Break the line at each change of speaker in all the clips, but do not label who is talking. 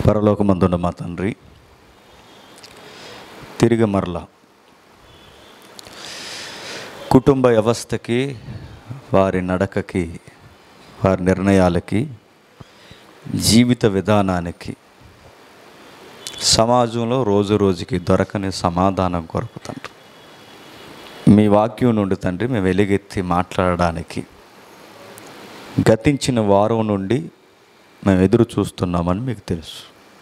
పరలోకమందున్న మా తండ్రి తిరిగి మరల కుటుంబ వ్యవస్థకి వారి నడకకి వారి నిర్ణయాలకి జీవిత విధానానికి సమాజంలో రోజు రోజుకి దొరకని సమాధానం కొరకు తండ్రి మీ వాక్యం నుండి తండ్రి మేము వెలుగెత్తి మాట్లాడడానికి గతించిన వారం నుండి మేము ఎదురు చూస్తున్నామని మీకు తెలుసు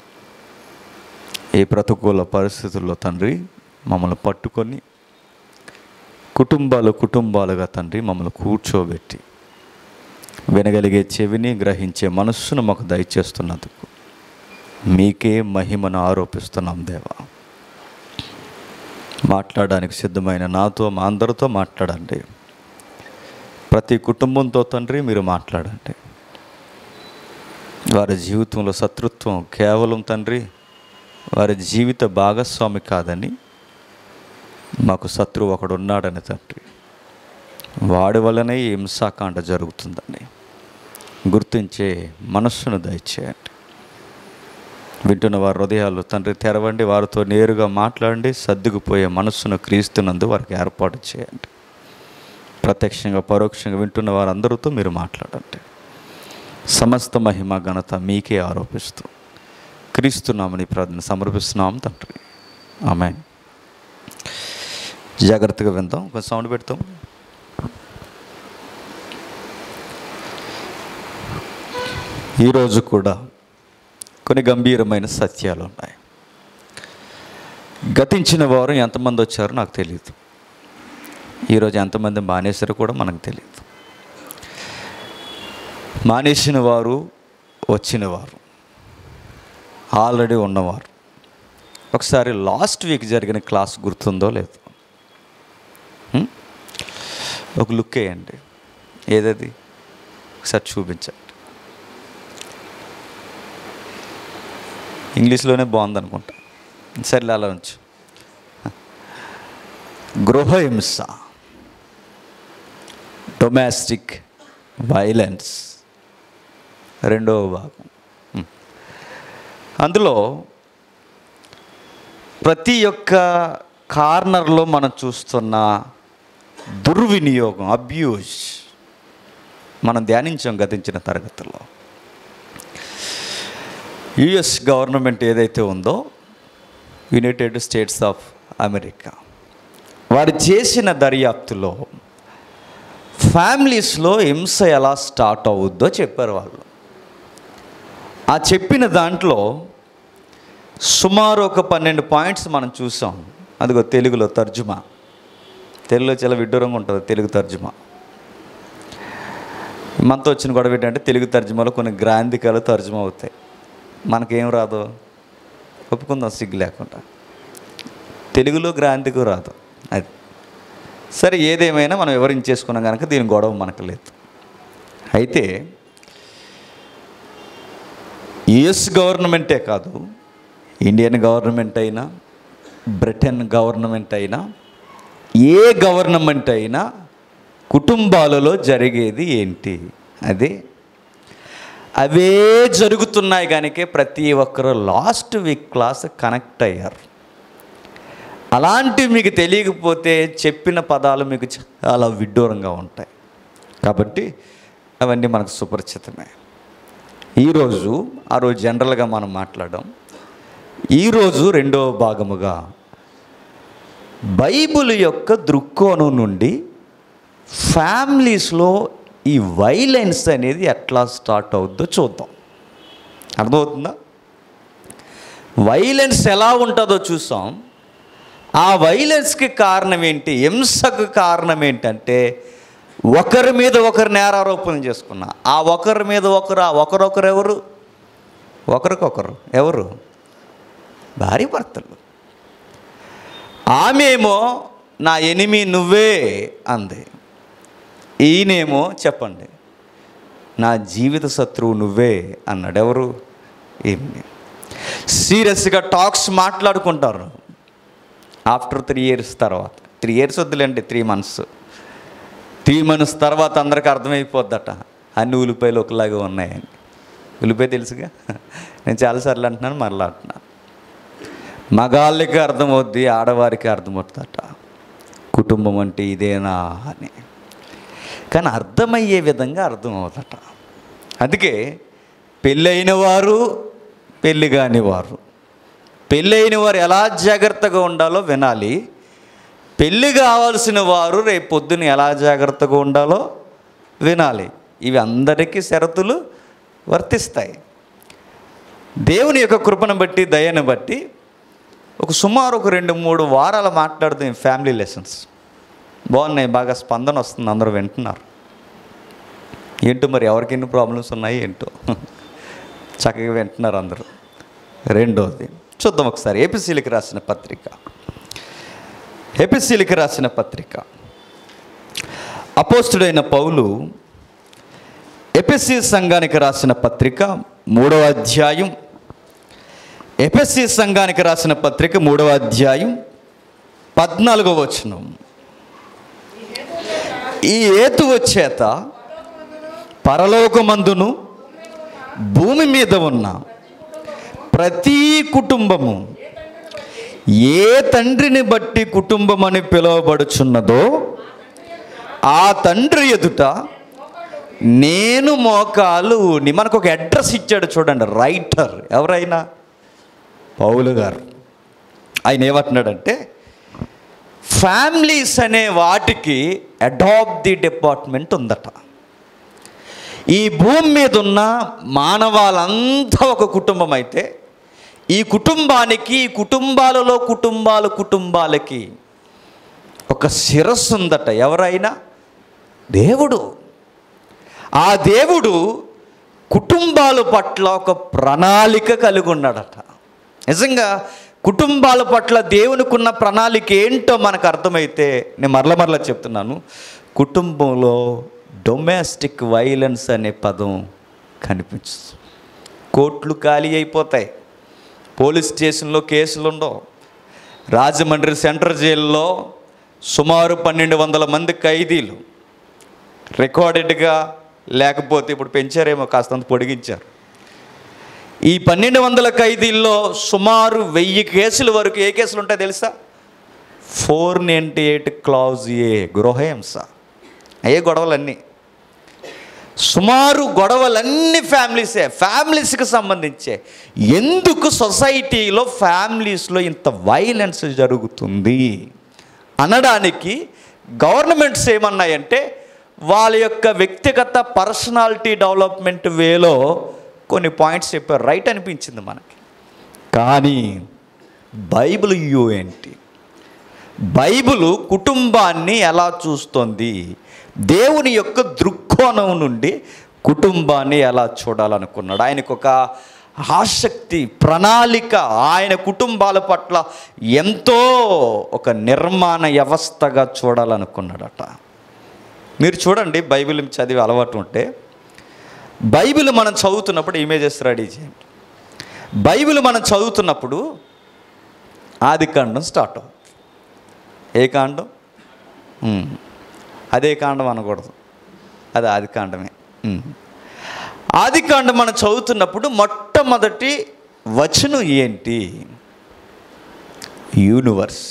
ఏ ప్రతికూల పరిస్థితుల్లో తండ్రి మమ్మల్ని పట్టుకొని కుటుంబాలు కుటుంబాలుగా తండ్రి మమ్మల్ని కూర్చోబెట్టి వినగలిగే చెవిని గ్రహించే మనస్సును మాకు దయచేస్తున్నందుకు మీకే మహిమను ఆరోపిస్తున్నాం దేవా మాట్లాడడానికి సిద్ధమైన నాతో మా అందరితో మాట్లాడండి ప్రతి కుటుంబంతో తండ్రి మీరు మాట్లాడండి వారి జీవితంలో శత్రుత్వం కేవలం తండ్రి వారి జీవిత భాగస్వామి కాదని మాకు శత్రువు ఒకడు ఉన్నాడని తండ్రి వాడి వల్లనే ఈ హింసాకాండ జరుగుతుందని గుర్తించే మనస్సును దయచేయండి వింటున్న వారి హృదయాలు తండ్రి తెరవండి వారితో నేరుగా మాట్లాడండి సర్దుకుపోయే మనస్సును క్రీస్తునందు వారికి ఏర్పాటు చేయండి ప్రత్యక్షంగా పరోక్షంగా వింటున్న వారందరితో మీరు మాట్లాడండి సమస్త మహిమ ఘనత మీకే ఆరోపిస్తూ క్రీస్తున్నామని ప్రార్థన సమర్పిస్తున్నాం తండ్రి ఆమె జాగ్రత్తగా విందాం కొంచెం సౌండ్ పెడతాం ఈరోజు కూడా కొన్ని గంభీరమైన సత్యాలు ఉన్నాయి గతించిన వారు ఎంతమంది వచ్చారో నాకు తెలియదు ఈరోజు ఎంతమంది మానేశారో కూడా మనకు తెలియదు మానేసిన వారు వచ్చిన వారు ఆల్రెడీ ఉన్నవారు ఒకసారి లాస్ట్ వీక్ జరిగిన క్లాస్ గుర్తుందో లేదు హ్మ్? ఒక లుక్ వేయండి ఏదది ఒకసారి చూపించండి ఇంగ్లీష్లోనే బాగుందనుకుంటా సరే అలా ఉంచు గృహహింస డొమెస్టిక్ వైలెన్స్ రెండవ భాగం హ్మ్. అందులో ప్రతి ఒక్క కార్నర్లో మనం చూస్తున్న దుర్వినియోగం అబ్యూజ్ మనం ధ్యానించాం గతించిన తరగతిలో యుఎస్ గవర్నమెంట్ ఏదైతే ఉందో యునైటెడ్ స్టేట్స్ ఆఫ్ అమెరికా వారు చేసిన దర్యాప్తులో ఫ్యామిలీస్లో హింస ఎలా స్టార్ట్ అవుద్దో చెప్పారు వాళ్ళు ఆ చెప్పిన దాంట్లో సుమారు ఒక పన్నెండు పాయింట్స్ మనం చూసాం అదిగో తెలుగులో తర్జుమా తెలుగులో చాలా విడ్డూరంగా ఉంటుంది తెలుగు తర్జుమా మనతో వచ్చిన గొడవ ఏంటంటే తెలుగు తర్జుమాలో కొన్ని గ్రాంధికాలు తర్జుమా అవుతాయి మనకేం రాదు ఒప్పుకుందాం సిగ్గు లేకుండా తెలుగులో గ్రాంధికు రాదు అది సరే ఏదేమైనా మనం వివరించేసుకున్నాం కనుక దీని గొడవ మనకు లేదు అయితే యుఎస్ గవర్నమెంటే కాదు ఇండియన్ గవర్నమెంట్ అయినా బ్రిటన్ గవర్నమెంట్ అయినా ఏ గవర్నమెంట్ అయినా కుటుంబాలలో జరిగేది ఏంటి అదే అవే జరుగుతున్నాయి కనుక ప్రతి ఒక్కరు లాస్ట్ వీక్ క్లాస్ కనెక్ట్ అయ్యారు అలాంటివి మీకు తెలియకపోతే చెప్పిన పదాలు మీకు చాలా విడ్డూరంగా ఉంటాయి కాబట్టి అవన్నీ మనకు సుపరిచితమే ఈరోజు ఆ రోజు జనరల్గా మనం మాట్లాడడం ఈరోజు రెండవ భాగముగా బైబిల్ యొక్క దృక్కోణం నుండి ఫ్యామిలీస్లో ఈ వైలెన్స్ అనేది ఎట్లా స్టార్ట్ అవుద్దో చూద్దాం అర్థమవుతుందా వైలెన్స్ ఎలా ఉంటుందో చూసాం ఆ వైలెన్స్కి కారణం ఏంటి హింసకు కారణం ఏంటంటే ఒకరి మీద ఒకరు నేరారోపణ చేసుకున్నా ఆ ఒకరి మీద ఒకరు ఆ ఒకరొకరు ఎవరు ఒకరికొకరు ఎవరు భార్య భర్తలు ఆమెమో నా ఎనిమి నువ్వే అంది ఈయనేమో చెప్పండి నా జీవిత శత్రువు నువ్వే అన్నాడు ఎవరు ఈమె సీరియస్గా టాక్స్ మాట్లాడుకుంటారు ఆఫ్టర్ త్రీ ఇయర్స్ తర్వాత త్రీ ఇయర్స్ వద్దులేండి త్రీ మంత్స్ త్రీ మంత్స్ తర్వాత అందరికి అర్థమైపోద్దట అన్ని ఉల్లిపాయలు ఒకలాగే ఉన్నాయని ఉల్లిపాయ తెలుసుగా నేను చాలాసార్లు అంటున్నాను మరలా అంటున్నాను మగాళ్ళకి అర్థమవుద్ది ఆడవారికి అర్థమవుతుందట కుటుంబం అంటే ఇదేనా అని కానీ అర్థమయ్యే విధంగా అర్థమవుతట అందుకే పెళ్ళైన వారు పెళ్ళి కాని వారు పెళ్ళైన వారు ఎలా జాగ్రత్తగా ఉండాలో వినాలి పెళ్ళి కావాల్సిన వారు రేపు పొద్దున ఎలా జాగ్రత్తగా ఉండాలో వినాలి ఇవి అందరికీ షరతులు వర్తిస్తాయి దేవుని యొక్క కృపను బట్టి దయను బట్టి ఒక సుమారు ఒక రెండు మూడు వారాలు మాట్లాడుతాం ఫ్యామిలీ లెసన్స్ బాగున్నాయి బాగా స్పందన వస్తుంది అందరూ వింటున్నారు ఏంటో మరి ఎవరికి ఎన్ని ప్రాబ్లమ్స్ ఉన్నాయి ఏంటో చక్కగా వింటున్నారు అందరూ రెండోది చూద్దాం ఒకసారి ఏపీసీలకి రాసిన పత్రిక ఏపీసీలకి రాసిన పత్రిక అపోస్తుడైన పౌలు ఎపిసి సంఘానికి రాసిన పత్రిక మూడవ అధ్యాయం ఎపిసి సంఘానికి రాసిన పత్రిక మూడవ అధ్యాయం పద్నాలుగవ వచనం ఈ ఏతువ చేత పరలోకమందును భూమి మీద ఉన్న ప్రతి కుటుంబము ఏ తండ్రిని బట్టి కుటుంబం అని పిలువబడుచున్నదో ఆ తండ్రి ఎదుట నేను మోకాలు ఊని మనకు ఒక అడ్రస్ ఇచ్చాడు చూడండి రైటర్ ఎవరైనా పౌలు గారు ఆయన ఏమంటున్నాడంటే ఫ్యామిలీస్ అనే వాటికి అడాప్ట్ ది డిపార్ట్మెంట్ ఉందట ఈ భూమి మీద ఉన్న మానవాళ్ళంతా ఒక కుటుంబం అయితే ఈ కుటుంబానికి ఈ కుటుంబాలలో కుటుంబాలు కుటుంబాలకి ఒక శిరస్సు ఉందట ఎవరైనా దేవుడు ఆ దేవుడు కుటుంబాల పట్ల ఒక ప్రణాళిక కలిగి ఉన్నాడట నిజంగా కుటుంబాల పట్ల దేవునికి ఉన్న ప్రణాళిక ఏంటో మనకు అర్థమైతే నేను మరల మరల చెప్తున్నాను కుటుంబంలో డొమెస్టిక్ వైలెన్స్ అనే పదం కనిపించదు కోర్టులు ఖాళీ అయిపోతాయి పోలీస్ స్టేషన్లో కేసులు ఉండవు రాజమండ్రి సెంట్రల్ జైల్లో సుమారు పన్నెండు వందల మంది ఖైదీలు రికార్డెడ్గా లేకపోతే ఇప్పుడు పెంచారేమో కాస్తంత పొడిగించారు ఈ పన్నెండు వందల ఖైదీల్లో సుమారు వెయ్యి కేసుల వరకు ఏ కేసులు ఉంటాయి తెలుసా four ninety eight clause A గృహహింస ఏ గొడవలన్నీ సుమారు గొడవలన్నీ ఫ్యామిలీసే ఫ్యామిలీస్కి సంబంధించే ఎందుకు సొసైటీలో ఫ్యామిలీస్లో ఇంత వైలెన్స్ జరుగుతుంది అనడానికి గవర్నమెంట్స్ ఏమన్నాయంటే వాళ్ళ యొక్క వ్యక్తిగత పర్సనాలిటీ డెవలప్మెంట్ వేలో కొన్ని పాయింట్స్ చెప్పారు రైట్ అనిపించింది మనకి కానీ బైబిల్ యూ ఏంటి బైబిల్ కుటుంబాన్ని ఎలా చూస్తోంది దేవుని యొక్క దృక్కోణం నుండి కుటుంబాన్ని ఎలా చూడాలనుకున్నాడు ఆయనకు ఒక ఆసక్తి ప్రణాళిక ఆయన కుటుంబాల పట్ల ఎంతో ఒక నిర్మాణ వ్యవస్థగా చూడాలనుకున్నాడట మీరు చూడండి బైబిల్ చదివే అలవాటు ఉంటే బైబిల్ మనం చదువుతున్నప్పుడు ఇమేజెస్ రెడీ చేయండి బైబిల్ మనం చదువుతున్నప్పుడు ఆది కాండం స్టార్ట్ అవుతుంది ఏ కాండం ఉమ్. అదే కాండం అనకూడదు అది ఆది కాండమే ఉమ్. ఆది కాండం మనం చదువుతున్నప్పుడు మొట్టమొదటి వచనం ఏంటి యూనివర్స్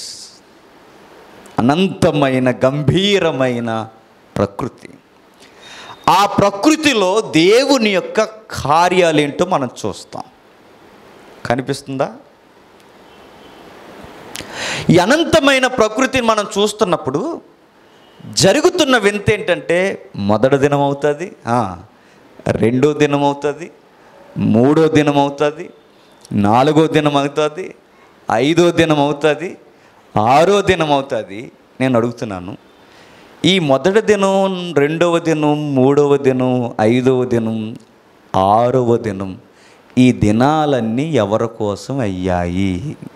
అనంతమైన గంభీరమైన ప్రకృతి ఆ ప్రకృతిలో దేవుని యొక్క కార్యాలేంటో మనం చూస్తాం కనిపిస్తుందా ఈ అనంతమైన ప్రకృతిని మనం చూస్తున్నప్పుడు జరుగుతున్న వింత ఏంటంటే మొదటి దినం అవుతుంది ఆ, రెండో దినం అవుతుంది మూడో దినం అవుతుంది నాలుగో దినం అవుతుంది ఐదో దినం అవుతుంది ఆరో దినం అవుతుంది నేను అడుగుతున్నాను ఈ మొదటి దినం రెండవ దినం మూడవ దినం ఐదవ దినం ఆరవ దినం ఈ దినాలన్నీ ఎవరి కోసం అయ్యాయి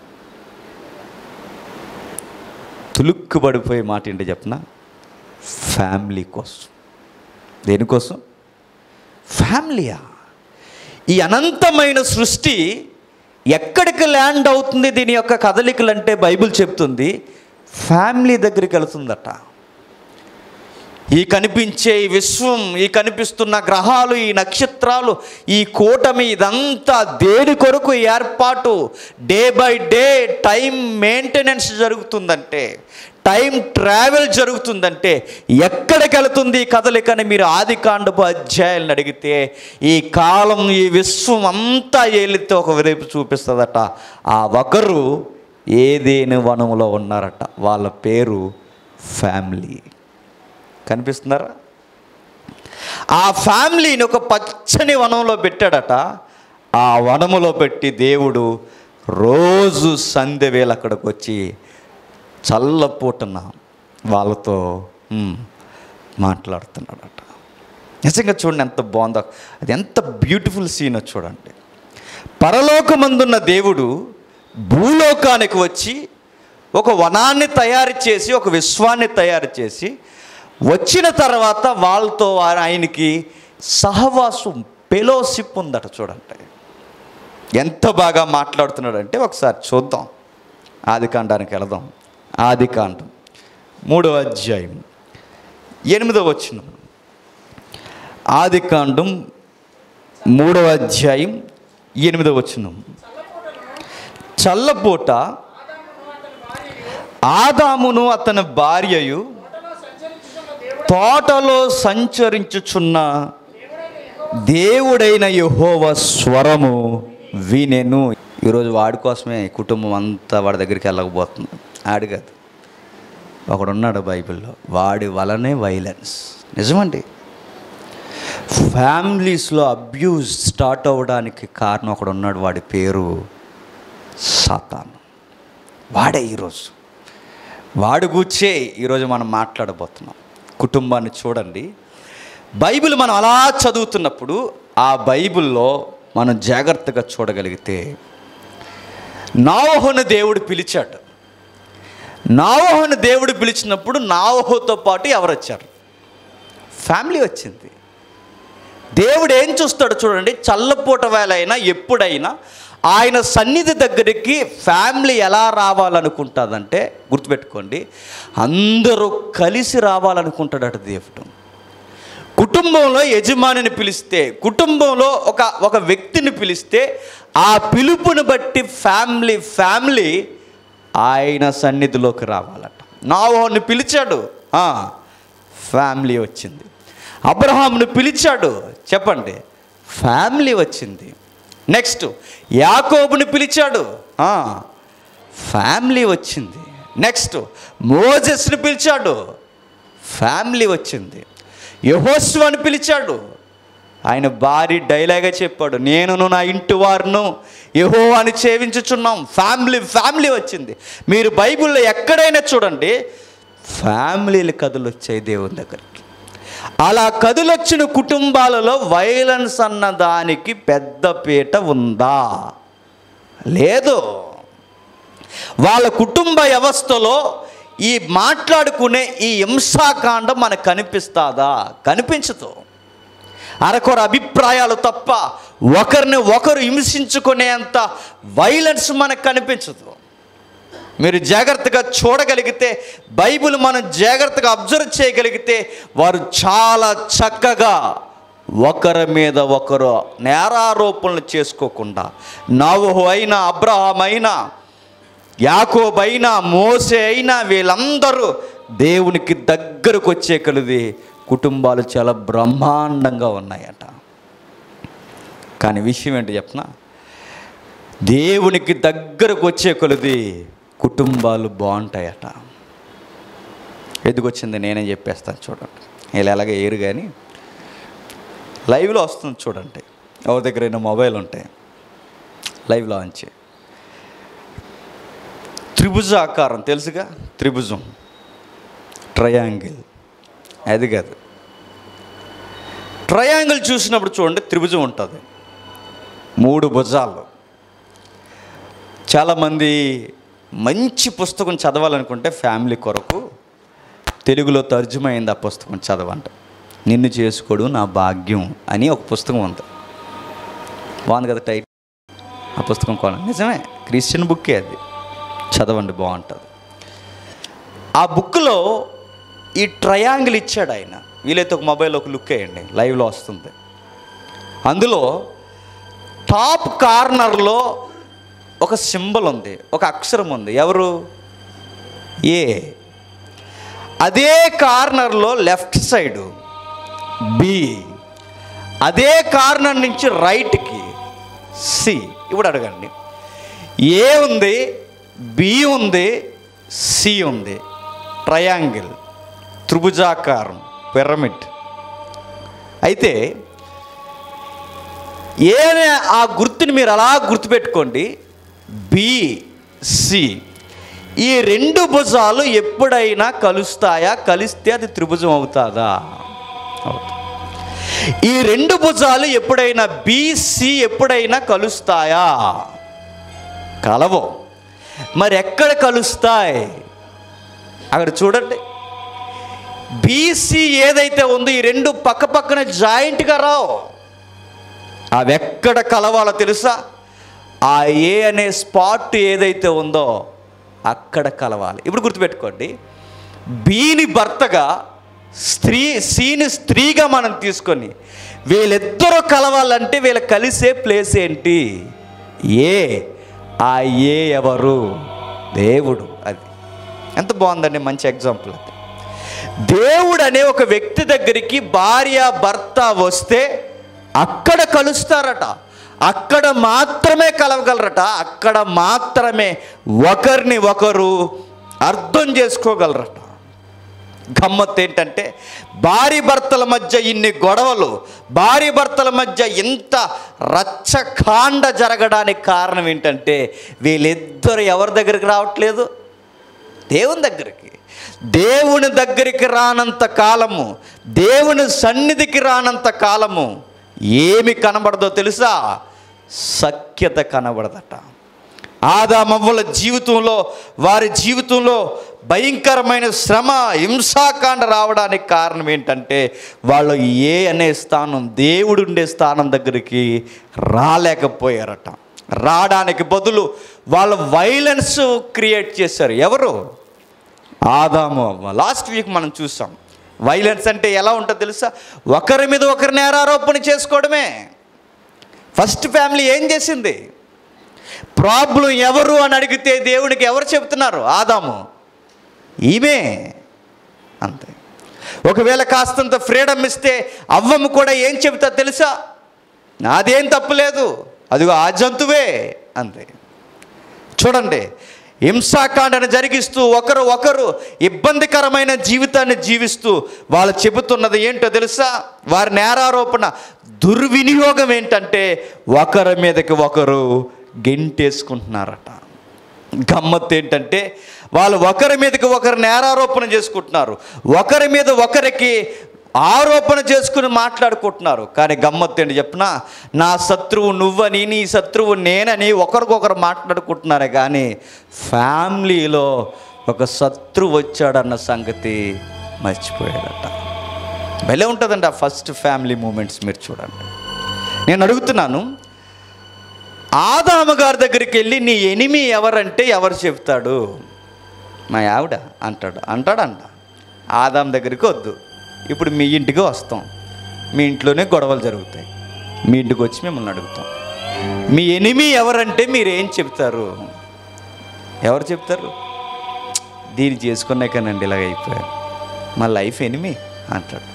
తులుక్కు పడిపోయే మాట ఏంటో చెప్పనా ఫ్యామిలీ కోసం దేనికోసం ఫ్యామిలీయా ఈ అనంతమైన సృష్టి ఎక్కడికి ల్యాండ్ అవుతుంది దీని యొక్క కదలికలు అంటే బైబిల్ చెప్తుంది ఫ్యామిలీ దగ్గరికి వెళ్తుందట ఈ కనిపించే ఈ విశ్వం ఈ కనిపిస్తున్న గ్రహాలు ఈ నక్షత్రాలు ఈ కూటమి ఇదంతా దేని కొరకు ఏర్పాటు day by day time maintenance జరుగుతుందంటే టైం ట్రావెల్ జరుగుతుందంటే ఎక్కడికి వెళుతుంది ఈ కదలికని మీరు ఆది కాండపు అధ్యాయాలను అడిగితే ఈ కాలం ఈ విశ్వం అంతా ఏలితే ఒక వైపు చూపిస్తుందట ఆ ఒకరు ఏదేని వనములో ఉన్నారట వాళ్ళ పేరు ఫ్యామిలీ కనిపిస్తున్నారా ఆ ఫ్యామిలీని ఒక పచ్చని వనంలో పెట్టాడట ఆ వనములో పెట్టి దేవుడు రోజు సంధ్య వేళ అక్కడికి వచ్చి చల్లపూటన వాళ్ళతో మ్, మాట్లాడుతున్నాడట నిజంగా చూడండి ఎంత బాగుందో అది ఎంత బ్యూటిఫుల్ సీన్ చూడండి పరలోకమందున్న దేవుడు భూలోకానికి వచ్చి ఒక వనాన్ని తయారు చేసి ఒక విశ్వాన్ని తయారు చేసి వచ్చిన తర్వాత వాళ్ళతో ఆ- ఆయనకి సహవాసం ఫెలోషిప్ ఉందట చూడండి ఎంత బాగా మాట్లాడుతున్నాడంటే ఒకసారి చూద్దాం ఆది కాండానికి వెళదాం ఆది కాండం మూడవ అధ్యాయం ఎనిమిదవ వచనం ఆది కాండం మూడవ అధ్యాయం ఎనిమిదవ వచనం చల్లపూట ఆదామును అతని భార్యయు తోటలో సంచరించుచున్న దేవుడైన యెహోవ స్వరము వినెను ఈరోజు వాడి కోసమే ఈ కుటుంబం అంతా వాడి దగ్గరికి వెళ్ళకపోతుంది ఆడు కాదు ఒకడున్నాడు బైబిల్లో వాడి వలనే వైలెన్స్ నిజమండి ఫ్యామిలీస్లో అబ్యూజ్ స్టార్ట్ అవ్వడానికి కారణం ఒకడు ఉన్నాడు వాడి పేరు సాతాను వాడే ఈరోజు వాడు కూర్చే ఈరోజు మనం మాట్లాడబోతున్నాం కుటుంబాన్ని చూడండి బైబిల్ మనం అలా చదువుతున్నప్పుడు ఆ బైబిల్లో మనం జాగ్రత్తగా చూడగలిగితే నావహును దేవుడు పిలిచాడు నావహును దేవుడు పిలిచినప్పుడు నావహుతో పాటు ఎవరు వచ్చారు ఫ్యామిలీ వచ్చింది దేవుడు ఏం చూస్తాడు చూడండి చల్లపూట వేళ అయినా ఎప్పుడైనా ఆయన సన్నిధి దగ్గరికి ఫ్యామిలీ ఎలా రావాలనుకుంటుందంటే గుర్తుపెట్టుకోండి అందరూ కలిసి రావాలనుకుంటాడట దేవుడు కుటుంబంలో యజమానిని పిలిస్తే కుటుంబంలో ఒక ఒక వ్యక్తిని పిలిస్తే ఆ పిలుపుని బట్టి ఫ్యామిలీ ఫ్యామిలీ ఆయన సన్నిధిలోకి రావాలట నావోని పిలిచాడు ఆ, ఫ్యామిలీ వచ్చింది అబ్రహాంను పిలిచాడు చెప్పండి ఫ్యామిలీ వచ్చింది నెక్స్ట్ యాకోబుని పిలిచాడు ఆ, ఫ్యామిలీ వచ్చింది నెక్స్ట్ మోజెస్ని పిలిచాడు ఫ్యామిలీ వచ్చింది యహోస్వాని పిలిచాడు ఆయన భారీ డైలాగే చెప్పాడు నేనును నా ఇంటి వారును యహో అని సేవించుచున్నాం ఫ్యామిలీ ఫ్యామిలీ వచ్చింది మీరు బైబిల్లో ఎక్కడైనా చూడండి ఫ్యామిలీలు కథలు వచ్చాయి దేవుని దగ్గరికి అలా కదులొచ్చిన కుటుంబాలలో వైలెన్స్ అన్న దానికి పెద్ద పీట ఉందా లేదు వాళ్ళ కుటుంబ వ్యవస్థలో ఈ మాట్లాడుకునే ఈ హింసాకాండం మనకు కనిపిస్తుందా కనిపించదు అరకొర అభిప్రాయాలు తప్ప ఒకరిని ఒకరు హింసించుకునేంత వైలెన్స్ మనకు కనిపించదు మీరు జాగ్రత్తగా చూడగలిగితే బైబిల్ మనం జాగ్రత్తగా అబ్జర్వ్ చేయగలిగితే వారు చాలా చక్కగా ఒకరి మీద ఒకరు నేరారోపణలు చేసుకోకుండా నవహు అయినా అబ్రహాం అయినా యాకోబైనా మోసే అయినా వీళ్ళందరూ దేవునికి దగ్గరకు వచ్చే కలిది కుటుంబాలు చాలా బ్రహ్మాండంగా ఉన్నాయట కానీ విషయం ఏంటి చెప్పనా దేవునికి దగ్గరకు వచ్చే కొలది కుటుంబాలు బాగుంటాయట ఎదుగొచ్చింది నేనే చెప్పేస్తాను చూడండి వీళ్ళు ఎలాగ ఏరు కానీ లైవ్లో వస్తుంది చూడండి ఎవరి దగ్గరైనా మొబైల్ ఉంటాయి లైవ్లో అంచే త్రిభుజ ఆకారం తెలుసుగా త్రిభుజం ట్రయాంగిల్ అది కాదు ట్రయాంగిల్ చూసినప్పుడు చూడండి త్రిభుజం ఉంటుంది మూడు భుజాలు చాలామంది మంచి పుస్తకం చదవాలనుకుంటే ఫ్యామిలీ కొరకు తెలుగులో తర్జుమైంది ఆ పుస్తకం చదవంట నిన్ను చేసుకోడు నా భాగ్యం అని ఒక పుస్తకం ఉంది బాగుంది కదా టైట్ ఆ పుస్తకం కొనండి నిజమే క్రిస్టియన్ బుక్కే అది చదవండి బాగుంటుంది ఆ బుక్లో ఈ ట్రయాంగిల్ ఇచ్చాడు ఆయన వీలైతే ఒక మొబైల్ ఒక లుక్ వేయండి లైవ్లో వస్తుంది అందులో టాప్ కార్నర్లో ఒక సింబల్ ఉంది ఒక అక్షరం ఉంది ఎవరు ఏ అదే కార్నర్లో లెఫ్ట్ సైడు బి అదే కార్నర్ నుంచి రైట్కి సి ఇప్పుడు అడగండి ఏ ఉంది బి ఉంది సి ఉంది ట్రయాంగిల్ త్రిభుజాకారం పిరమిడ్ అయితే ఏ అనే ఆ గుర్తుని మీరు అలా గుర్తుపెట్టుకోండి బి సి ఈ రెండు భుజాలు ఎప్పుడైనా కలుస్తాయా కలిస్తే అది త్రిభుజం అవుతుందా అవుతుంది ఈ రెండు భుజాలు ఎప్పుడైనా బీసీ ఎప్పుడైనా కలుస్తాయా కలవు మరి ఎక్కడ కలుస్తాయి అక్కడ చూడండి బీసీ ఏదైతే ఉందో ఈ రెండు పక్క పక్కన జాయింట్గా రావు అవి ఎక్కడ కలవాలో తెలుసా ఆ ఏ అనే స్పాట్ ఏదైతే ఉందో అక్కడ కలవాలి ఇప్పుడు గుర్తుపెట్టుకోండి బీని భర్తగా స్త్రీ సీని స్త్రీగా మనం తీసుకొని వీళ్ళిద్దరూ కలవాలంటే వీళ్ళు కలిసే ప్లేస్ ఏంటి ఏ ఆ ఏ ఎవరు దేవుడు అది ఎంత బాగుందండి మంచి ఎగ్జాంపుల్ అది దేవుడు అనే ఒక వ్యక్తి దగ్గరికి భార్య భర్త వస్తే అక్కడ కలుస్తారట అక్కడ మాత్రమే కలవగలరట అక్కడ మాత్రమే ఒకరిని ఒకరు అర్థం చేసుకోగలరట గమ్మత్ ఏంటంటే భార్య భర్తల మధ్య ఇన్ని గొడవలు భార్య భర్తల మధ్య ఇంత రచ్చకాండ జరగడానికి కారణం ఏంటంటే వీళ్ళిద్దరు ఎవరి దగ్గరికి రావట్లేదు దేవుని దగ్గరికి దేవుని దగ్గరికి రానంత కాలము దేవుని సన్నిధికి రానంత కాలము ఏమి కనబడదో తెలుసా సఖ్యత కనబడదట ఆదామవ్వల జీవితంలో వారి జీవితంలో భయంకరమైన శ్రమ హింసాకాండ రావడానికి కారణం ఏంటంటే వాళ్ళు ఏ అనే స్థానం దేవుడు ఉండే స్థానం దగ్గరికి రాలేకపోయారట రావడానికి బదులు వాళ్ళు వైలెన్స్ క్రియేట్ చేశారు ఎవరు ఆదాము అవ్వ లాస్ట్ వీక్ మనం చూసాం వైలెన్స్ అంటే ఎలా ఉంటుందో తెలుసా ఒకరి మీద ఒకరి నేరారోపణ చేసుకోవడమే ఫస్ట్ ఫ్యామిలీ ఏం చేసింది ప్రాబ్లం ఎవరు అని అడిగితే దేవునికి ఎవరు చెబుతున్నారు ఆదాము ఈమె అంతే ఒకవేళ కాస్తంత ఫ్రీడమ్ ఇస్తే అవ్వము కూడా ఏం చెబుతా తెలుసా నాదేం తప్పులేదు అదిగో ఆ జంతువే అంతే చూడండి హింసాకాండను జరిగిస్తూ ఒకరు ఒకరు ఇబ్బందికరమైన జీవితాన్ని జీవిస్తూ వాళ్ళు చెబుతున్నది ఏంటో తెలుసా వారి నేరారోపణ దుర్వినియోగం ఏంటంటే ఒకరి మీదకి ఒకరు గెంటేసుకుంటున్నారట గమ్మత్తు ఏంటంటే వాళ్ళు ఒకరి మీదకి ఒకరు నేరారోపణ చేసుకుంటున్నారు ఒకరి మీద ఒకరికి ఆరోపణ చేసుకుని మాట్లాడుకుంటున్నారు కానీ గమ్మత్తు ఏంటి చెప్పిన నా శత్రువు నువ్వని నీ శత్రువు నేనని ఒకరికొకరు మాట్లాడుకుంటున్నారు కానీ ఫ్యామిలీలో ఒక శత్రువు వచ్చాడన్న సంగతి మర్చిపోయాడట భలే ఉంటుందండి ఆ ఫస్ట్ ఫ్యామిలీ మూమెంట్స్ మీరు చూడండి నేను అడుగుతున్నాను ఆదాము గారి దగ్గరికి వెళ్ళి నీ ఎనిమి ఎవరంటే ఎవరు చెప్తాడు మా ఆవిడ అంటాడు అంటాడంట ఆదాం దగ్గరికి వద్దు ఇప్పుడు మీ ఇంటికి వస్తాం మీ ఇంట్లోనే గొడవలు జరుగుతాయి మీ ఇంటికి వచ్చి మిమ్మల్ని అడుగుతాం మీ ఎనిమి ఎవరంటే మీరు ఏం చెప్తారు ఎవరు చెప్తారు దీన్ని చేసుకున్నాకనండి ఇలాగ అయిపోయారు మా లైఫ్ ఎనిమి అంటాడు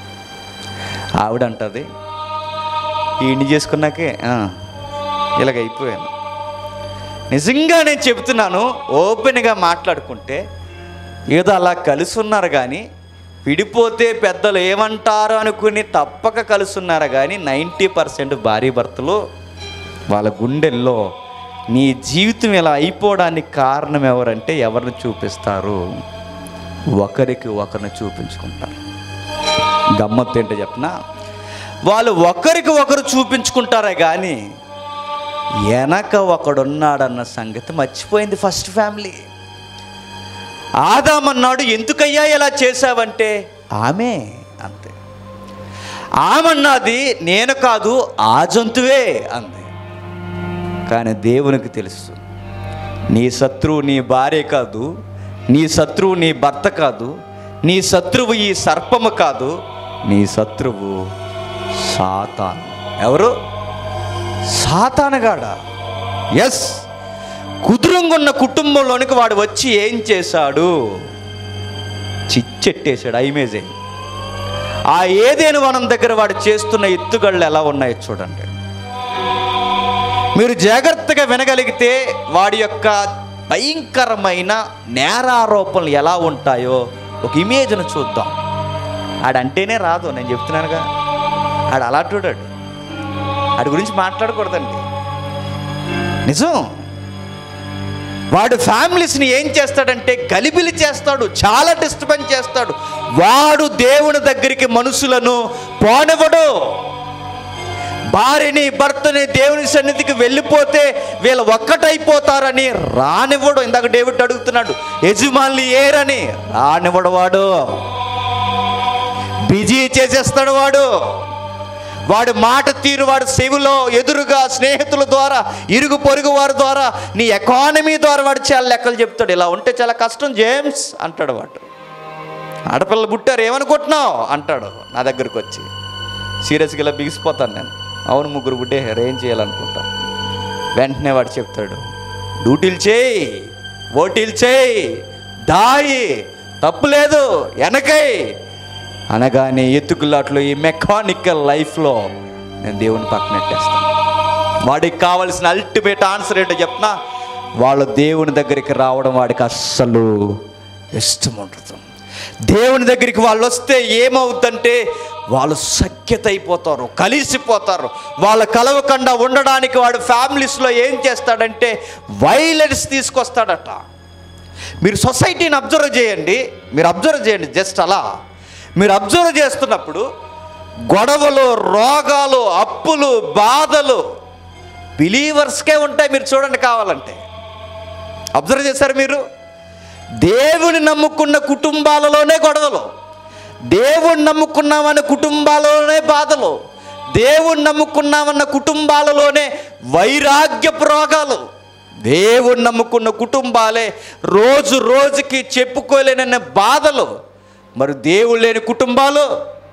ఆవిడ అంటది ఈయన్ని చేసుకున్నాకే "ఆ, ఇలాగ అయిపోయాను నిజంగా నేను చెప్తున్నాను ఓపెన్గా మాట్లాడుకుంటే ఏదో అలా కలిసి ఉన్నారు కానీ విడిపోతే పెద్దలు ఏమంటారు అనుకుని తప్పక కలిసి ఉన్నారు కానీ నైంటీ పర్సెంట్ భార్య భర్తలు వాళ్ళ గుండెల్లో నీ జీవితం ఇలా అయిపోవడానికి కారణం ఎవరంటే ఎవరిని చూపిస్తారు ఒకరికి ఒకరిని చూపించుకుంటారు గమ్మత్తు ఏంటో చెప్పనా వాళ్ళు ఒకరికి ఒకరు చూపించుకుంటారే కానీ వెనక ఒకడున్నాడన్న సంగతి మర్చిపోయింది ఫస్ట్ ఫ్యామిలీ ఆదామన్నాడు ఎందుకయ్యా ఇలా చేశావంటే ఆమె అంతే ఆమన్నది నేను కాదు ఆ జంతువే అంది కానీ దేవునికి తెలుసు నీ శత్రువు నీ భార్య కాదు నీ శత్రువు నీ భర్త కాదు నీ శత్రువు ఈ సర్పము కాదు నీ శత్రువు సాతాను ఎవరు సాతానగాడ ఎస్ కుదురంగున్న కుటుంబంలోనికి వాడు వచ్చి ఏం చేశాడు చిచ్చెట్టేశాడు ఐమేజే ఆ ఏదేను వనం దగ్గర వాడు చేస్తున్న ఎత్తుగళ్ళు ఎలా ఉన్నాయో చూడండి మీరు జాగ్రత్తగా వినగలిగితే వాడి యొక్క భయంకరమైన నేరారోపణలు ఎలా ఉంటాయో ఒక ఇమేజ్ను చూద్దాం ఆడంటేనే రాదు నేను చెప్తున్నానుగా ఆడు అలా చూడాడు ఆడి గురించి మాట్లాడకూడదండి నిజం వాడు ఫ్యామిలీస్ని ఏం చేస్తాడంటే గలిబిలి చేస్తాడు చాలా డిస్టర్బెన్స్ చేస్తాడు వాడు దేవుని దగ్గరికి మనుషులను పోనివ్వడు భార్యని భర్తని దేవుని సన్నిధికి వెళ్ళిపోతే వీళ్ళు ఒక్కటైపోతారని రానివ్వడు ఇందాక డేవిడ్ అడుగుతున్నాడు యజమానులు ఏరని రానివ్వడు వాడు బిజీ చేసేస్తాడు వాడు వాడి మాట తీరు వాడి చెవిలో ఎదురుగా స్నేహితుల ద్వారా ఇరుగు పొరుగు వారి ద్వారా నీ ఎకానమీ ద్వారా వాడు చాలా లెక్కలు చెప్తాడు ఇలా ఉంటే చాలా కష్టం జేమ్స్ అంటాడు వాడు ఆడపిల్లలు పుట్టారు ఏమనుకుంటున్నావు అంటాడు నా దగ్గరికి వచ్చి సీరియస్గా ఇలా బిగిసిపోతాను నేను అవును ముగ్గురు పుట్టే ఏం చేయాలనుకుంటా వెంటనే వాడు చెప్తాడు డ్యూటీలు చేయి ఓటీలు చేయి దాయి తప్పు లేదు వెనకై అనగానే ఎత్తుకులాట్లో ఈ మెకానికల్ లైఫ్లో నేను దేవుని పక్కనెట్టేస్తాను వాడికి కావలసిన అల్టిమేట్ ఆన్సర్ ఏంటో చెప్పనా వాళ్ళు దేవుని దగ్గరికి రావడం వాడికి అస్సలు ఇష్టం ఉండదు దేవుని దగ్గరికి వాళ్ళు వస్తే ఏమవుతుందంటే వాళ్ళు సఖ్యత అయిపోతారు కలిసిపోతారు వాళ్ళ కలవకుండా ఉండడానికి వాడు ఫ్యామిలీస్లో ఏం చేస్తాడంటే వైలెన్స్ తీసుకొస్తాడట మీరు సొసైటీని అబ్జర్వ్ చేయండి మీరు అబ్జర్వ్ చేయండి జస్ట్ అలా మీరు అబ్జర్వ్ చేస్తున్నప్పుడు గొడవలు రోగాలు అప్పులు బాధలు బిలీవర్స్కే ఉంటాయి మీరు చూడండి కావాలంటే అబ్జర్వ్ చేశారు మీరు దేవుని నమ్ముకున్న కుటుంబాలలోనే గొడవలు దేవుణ్ణి నమ్ముకున్నామన్న కుటుంబాలలోనే బాధలు దేవుణ్ణి నమ్ముకున్నామన్న కుటుంబాలలోనే వైరాగ్యపు రోగాలు దేవుణ్ణి నమ్ముకున్న కుటుంబాలే రోజు రోజుకి చెప్పుకోలేనన్న బాధలు మరి దేవుడు లేని కుటుంబాలు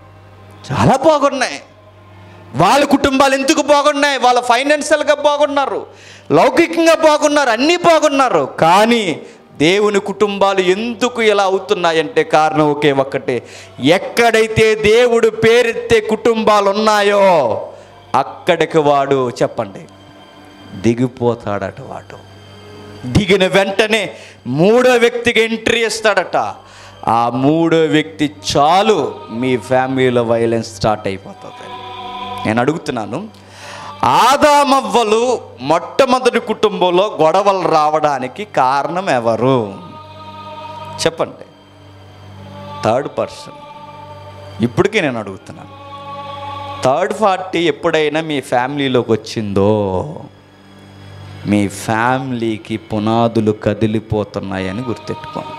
చాలా బాగున్నాయి వాళ్ళ కుటుంబాలు ఎందుకు బాగున్నాయి వాళ్ళ ఫైనాన్షియల్గా బాగున్నారు లౌకికంగా బాగున్నారు అన్నీ బాగున్నారు కానీ దేవుని కుటుంబాలు ఎందుకు ఇలా అవుతున్నాయంటే కారణం ఒకే ఒక్కటే ఎక్కడైతే దేవుడు పేరెత్తే కుటుంబాలు ఉన్నాయో అక్కడికి వాడు చెప్పండి దిగిపోతాడట వాడు దిగిన వెంటనే మూడో వ్యక్తికి ఎంట్రీ ఇస్తాడట ఆ మూడో వ్యక్తి చాలు మీ ఫ్యామిలీలో వైలెన్స్ స్టార్ట్ అయిపోతుంది నేను అడుగుతున్నాను ఆదామవ్వలు మొట్టమొదటి కుటుంబంలో గొడవలు రావడానికి కారణం ఎవరు చెప్పండి థర్డ్ పర్సన్ ఇప్పటికీ నేను అడుగుతున్నాను థర్డ్ పార్టీ ఎప్పుడైనా మీ ఫ్యామిలీలోకి వచ్చిందో మీ ఫ్యామిలీకి పునాదులు కదిలిపోతున్నాయని గుర్తెట్టుకోండి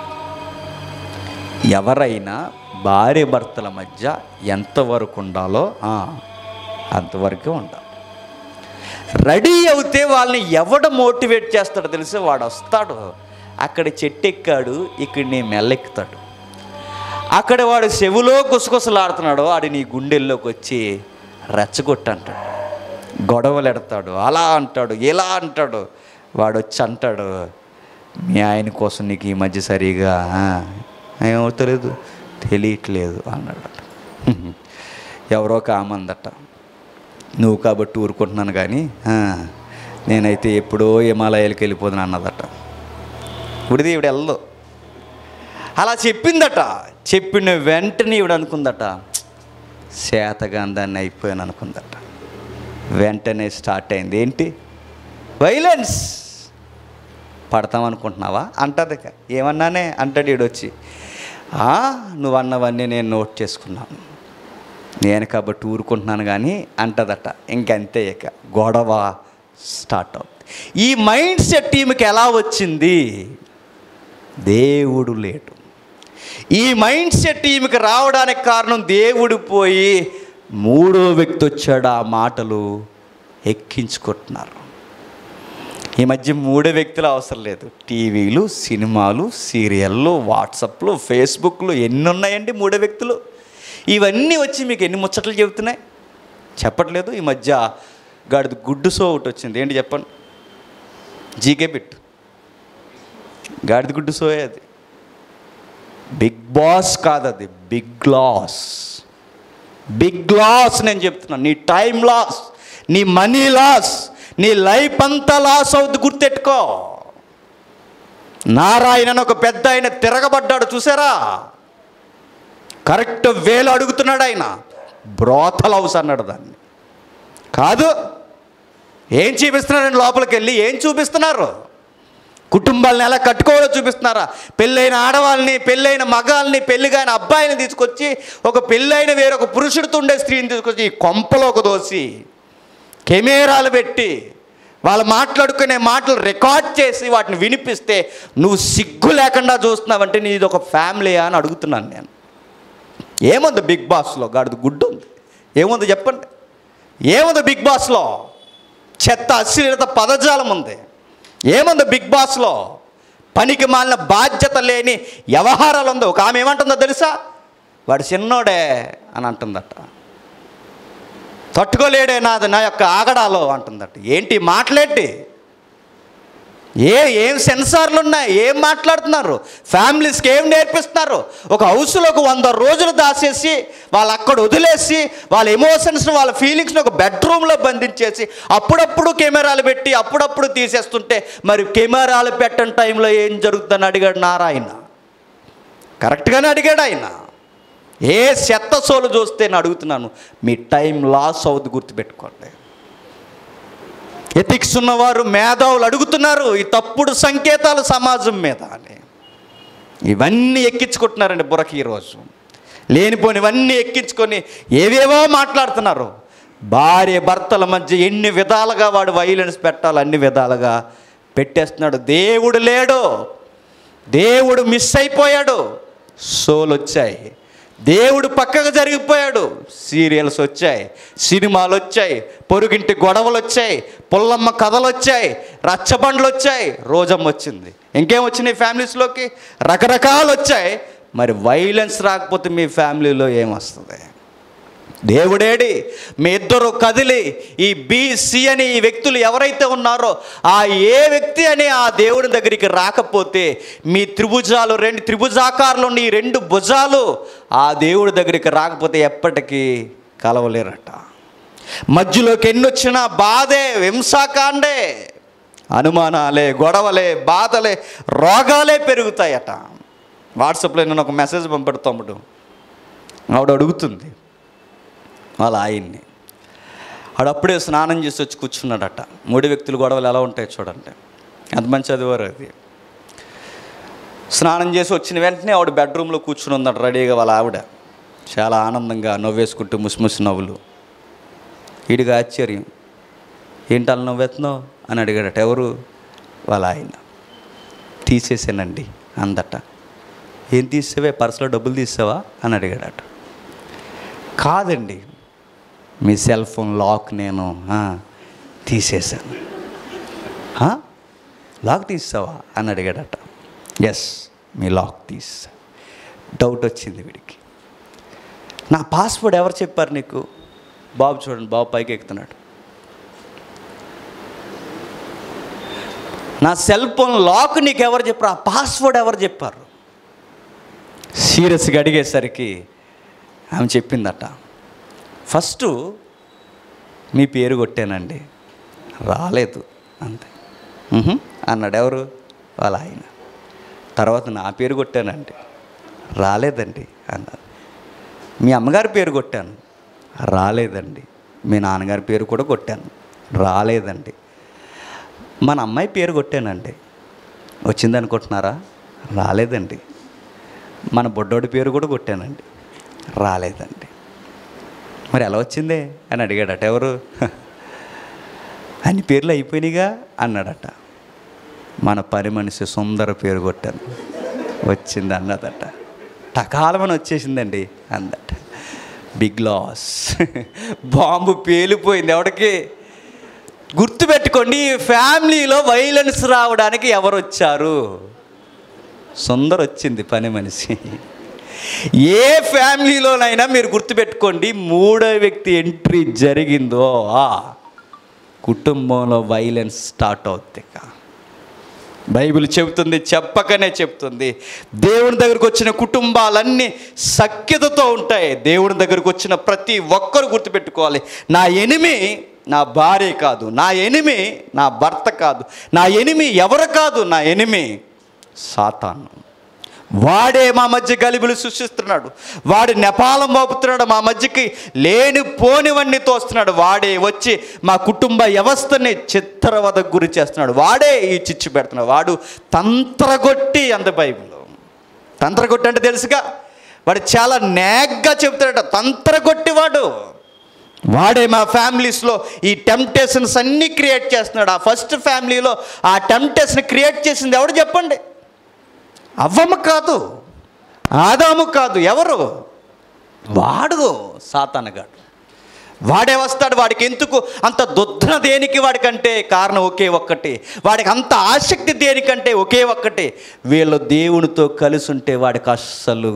ఎవరైనా భార్య భర్తల మధ్య ఎంతవరకు ఉండాలో ఆ, అంతవరకే ఉండాలి రెడీ అవుతే వాళ్ళని ఎవడ మోటివేట్ చేస్తాడో తెలిసి వాడు వస్తాడు అక్కడ చెట్టు ఎక్కాడు ఇక్కడ నీ మెల్లెక్కుతాడు అక్కడ వాడు చెవులో గుసగుసలాడుతున్నాడు ఆడు నీ గుండెల్లోకి వచ్చి రెచ్చగొట్టు అంటాడు గొడవలు ఎడతాడు అలా అంటాడు ఇలా అంటాడు వాడు వచ్చి అంటాడు మీ ఆయన కోసం నీకు ఈ మధ్య సరిగా ఆ, ఏమో తెలియదు తెలియట్లేదు అన్నాడు ఎవరో కామందట నువ్వు కాబట్టి ఊరుకుంటున్నాను కానీ ఆ, నేనైతే ఎప్పుడో హిమాలయాలకు వెళ్ళిపోదును అన్నదట ఇప్పుడుది ఈవిడ వెళ్ళదు అలా చెప్పిందట చెప్పిన వెంటనే ఈవిడ అనుకుందట శాతగాంధాన్ని అయిపోయాను అనుకుందట వెంటనే స్టార్ట్ అయింది ఏంటి వైలెన్స్ పడతాం అనుకుంటున్నావా అంటది ఇక. ఏమన్నానే అంటాడు ఈడొచ్చి "ఆ, నువ్వు అన్నవన్నీ నేను నోట్ చేసుకున్నాను నేను కాబట్టి ఊరుకుంటున్నాను కానీ అంటదట ఇంకంతే ఇక గొడవ స్టార్ట్ అవుతుంది ఈ మైండ్ సెట్ ఈమెకి ఎలా వచ్చింది దేవుడు లేడు ఈ మైండ్ సెట్ ఈమెకి రావడానికి కారణం దేవుడు పోయి మూడో వ్యక్తి వచ్చాడు ఆ మాటలు ఎక్కించుకుంటున్నారు ఈ మధ్య మూడే వ్యక్తులు అవసరం లేదు టీవీలు సినిమాలు సీరియళ్ళు వాట్సాప్లు ఫేస్బుక్లు ఎన్ని ఉన్నాయండి మూడే వ్యక్తులు ఇవన్నీ వచ్చి మీకు ఎన్ని ముచ్చట్లు చెబుతున్నాయి చెప్పట్లేదు ఈ మధ్య గాడిది గుడ్డు సో ఒకటి వచ్చింది ఏంటి చెప్పండి జీకే బిట్ గాడిద గుడ్డు సోయే అది బిగ్ బాస్ కాదు అది బిగ్ లాస్ బిగ్ లాస్ నేను చెప్తున్నాను నీ టైం లాస్ నీ మనీ లాస్ నీ లైఫ్ అంతా లాస్ అవుద్ది గుర్తెట్టుకో నారాయణ అని ఒక పెద్ద ఆయన తిరగబడ్డాడు చూసారా కరెక్ట్ వేలు అడుగుతున్నాడు ఆయన బ్రోతల్ హౌస్ అన్నాడు దాన్ని కాదు ఏం చూపిస్తున్నారండి లోపలికి వెళ్ళి ఏం చూపిస్తున్నారు కుటుంబాలను ఎలా కట్టుకోవాలో చూపిస్తున్నారా పెళ్ళైన ఆడవాళ్ళని పెళ్ళైన మగాల్ని పెళ్ళిగాని అబ్బాయిని తీసుకొచ్చి ఒక పెళ్ళైన వేరొక పురుషుడితో ఉండే స్త్రీని తీసుకొచ్చి ఈ కొంపలోకి దోసి కెమెరాలు పెట్టి వాళ్ళు మాట్లాడుకునే మాటలు రికార్డ్ చేసి వాటిని వినిపిస్తే నువ్వు సిగ్గు లేకుండా చూస్తున్నావంటే నీది ఒక ఫ్యామిలీ అని అడుగుతున్నాను నేను ఏముంది బిగ్ బాస్లో గాడిది గుడ్డు ఉంది ఏముంది చెప్పండి ఏముంది బిగ్ బాస్లో చెత్త అశ్లీలత పదజాలం ఉంది ఏముంది బిగ్ బాస్లో పనికి మాలిన బాధ్యత లేని వ్యవహారాలు ఉంది ఒక ఆమె ఏమంటుందో తెలుసా వాడు చిన్నోడే అని అంటుందట తట్టుకోలేడే నాది నా యొక్క ఆగడాలో అంటుందట ఏంటి మాట్లాడి ఏ ఏం సెన్సార్లు ఉన్నాయి ఏం మాట్లాడుతున్నారు ఫ్యామిలీస్కి ఏం నేర్పిస్తున్నారు ఒక హౌస్లో ఒక వంద రోజులు దాచేసి వాళ్ళు అక్కడ వదిలేసి వాళ్ళ ఎమోషన్స్ని వాళ్ళ ఫీలింగ్స్ని ఒక బెడ్రూమ్లో బంధించేసి అప్పుడప్పుడు కెమెరాలు పెట్టి అప్పుడప్పుడు తీసేస్తుంటే మరి కెమెరాలు పెట్టని టైంలో ఏం జరుగుతుందని అడిగాడు నారాయణ కరెక్ట్గానే అడిగాడు ఆయన ఏ చెత్త సోలు చూస్తే నేను అడుగుతున్నాను మీ టైం లాస్ అవుద్ది గుర్తుపెట్టుకోండి ఎథిక్స్ ఉన్నవారు మేధావులు అడుగుతున్నారు ఈ తప్పుడు సంకేతాలు సమాజం మీద అని ఇవన్నీ ఎక్కించుకుంటున్నారండి బుర్రకి ఈరోజు లేనిపోని ఇవన్నీ ఎక్కించుకొని ఏవేవో మాట్లాడుతున్నారు భార్య భర్తల మధ్య ఎన్ని విధాలుగా వాడు వైలెన్స్ పెట్టాలి అన్ని విధాలుగా పెట్టేస్తున్నాడు దేవుడు లేడు దేవుడు మిస్ అయిపోయాడు సోలు వచ్చాయి దేవుడు పక్కకు జరిగిపోయాడు సీరియల్స్ వచ్చాయి సినిమాలు వచ్చాయి పొరుగింటి గొడవలు వచ్చాయి పుల్లమ్మ కథలు వచ్చాయి రచ్చబండ్లు వచ్చాయి రోజమ్మ వచ్చింది ఇంకేం వచ్చినాయి ఫ్యామిలీస్లోకి రకరకాలు వచ్చాయి మరి వైలెన్స్ రాకపోతే మీ ఫ్యామిలీలో ఏమొస్తుంది దేవుడేడి మీ ఇద్దరు కదిలి ఈ బిసి అని ఈ వ్యక్తులు ఎవరైతే ఉన్నారో ఆ ఏ వ్యక్తి అని ఆ దేవుడి దగ్గరికి రాకపోతే మీ త్రిభుజాలు రెండు త్రిభుజాకారులు ఉన్న ఈ రెండు భుజాలు ఆ దేవుడి దగ్గరికి రాకపోతే ఎప్పటికీ కలవలేరట మధ్యలోకి ఎన్ని వచ్చినా బాధే హింసాకాండే అనుమానాలే గొడవలే బాధలే రోగాలే పెరుగుతాయట వాట్సాప్లో నేను ఒక మెసేజ్ పంపాడు తమ్ముడు ఆవిడ అడుగుతుంది వాళ్ళ ఆయన్ని ఆడు అప్పుడే స్నానం చేసి వచ్చి కూర్చున్నాడట మూడు వ్యక్తులు గొడవలు ఎలా ఉంటాయి చూడండి ఎంత మంచి చదివారు అది స్నానం చేసి వచ్చిన వెంటనే ఆవిడ బెడ్రూమ్లో కూర్చుని ఉందట రెడీగా వాళ్ళ ఆవిడ చాలా ఆనందంగా నవ్వేసుకుంటూ ముసిముసి నవ్వులు వీడిగా ఆశ్చర్యం ఏంటి అలా నవ్వెత్తున్నావు అని అడిగాడట ఎవరు వాళ్ళ ఆయన తీసేసానండి అందట ఏం తీసావే పర్సులో డబ్బులు తీసావా అని అడిగాడట కాదండి మీ సెల్ ఫోన్ లాక్ నేను ఆ, తీసేశాను ఆ? లాక్ తీసావా అని అడిగాడట ఎస్ మీ లాక్ తీసా డౌట్ వచ్చింది వీడికి నా పాస్వర్డ్ ఎవరు చెప్పారు నీకు బాబు చూడండి బాబు పైకి ఎక్కుతున్నాడు నా సెల్ ఫోన్ లాక్ నీకు ఎవరు చెప్పారు ఆ పాస్వర్డ్ ఎవరు చెప్పారు సీరియస్గా అడిగేసరికి ఆమె చెప్పిందట ఫస్ట్ మీ పేరు కొట్టానండి రాలేదు అంతే "ఉహుం" అన్నాడు ఎవరు వాళ్ళ ఆయన తర్వాత నా పేరు కొట్టానండి రాలేదండి అన్నారు మీ అమ్మగారి పేరు కొట్టాను రాలేదండి మీ నాన్నగారి పేరు కూడా కొట్టాను రాలేదండి మన అమ్మాయి పేరు కొట్టానండి వచ్చింది అనుకుంటున్నారా రాలేదండి మన బొడ్డోడి పేరు కూడా కొట్టానండి రాలేదండి మరి ఎలా వచ్చిందే అని అడిగాడట ఎవరు అన్ని పేర్లు అయిపోయినాయిగా అన్నాడట మన పని మనిషి సుందర పేరు కొట్టాను వచ్చింది అన్నదట టకాలమని వచ్చేసిందండి అందట బిగ్ లాస్ బాంబు పేలిపోయింది ఎవడికి గుర్తుపెట్టుకోండి ఈ ఫ్యామిలీలో వైలెన్స్ రావడానికి ఎవరు వచ్చారు సుందర్ వచ్చింది పని మనిషి ఏ ఫ్యామిలీలోనైనా మీరు గుర్తుపెట్టుకోండి మూడో వ్యక్తి ఎంట్రీ జరిగిందో ఆ కుటుంబంలో వైలెన్స్ స్టార్ట్ అవుతుంది ఇక బైబిల్ చెబుతుంది చెప్పకనే చెప్తుంది దేవుని దగ్గరకు వచ్చిన కుటుంబాలన్నీ సఖ్యతతో ఉంటాయి దేవుని దగ్గరకు వచ్చిన ప్రతి ఒక్కరు గుర్తుపెట్టుకోవాలి నా ఎనిమి నా భార్య కాదు నా ఎనిమి నా భర్త కాదు నా ఎనిమి ఎవరు కాదు నా ఎనిమి సాతాను వాడే మా మధ్య గలిబిలు సృష్టిస్తున్నాడు వాడు నెపాలం మోపుతున్నాడు మా మధ్యకి లేని పోనివన్నీ తోస్తున్నాడు వాడే వచ్చి మా కుటుంబ వ్యవస్థని చిత్రవదకు గురి చేస్తున్నాడు వాడే ఈ చిచ్చు పెడుతున్నాడు వాడు తంత్రగొట్టి అంత బైబిల్ తంత్రగొట్టి అంటే తెలుసుగా వాడు చాలా నేగ్గా చెప్తాడట తంత్రగొట్టి వాడు వాడే మా ఫ్యామిలీస్లో ఈ టెంప్టేషన్స్ అన్నీ క్రియేట్ చేస్తున్నాడు ఆ ఫస్ట్ ఫ్యామిలీలో ఆ టెంప్టేషన్ క్రియేట్ చేసింది ఎవడు చెప్పండి అవ్వమ్మ కాదు ఆదాము కాదు ఎవరు వాడు సాతానగాడు వాడే వస్తాడు వాడికి ఎందుకు అంత దుద్ర దేనికి వాడికంటే కారణం ఒకే ఒక్కటి వాడికి అంత ఆసక్తి దేనికంటే ఒకే ఒక్కటి వీళ్ళు దేవునితో కలిసి ఉంటే వాడికి అస్సలు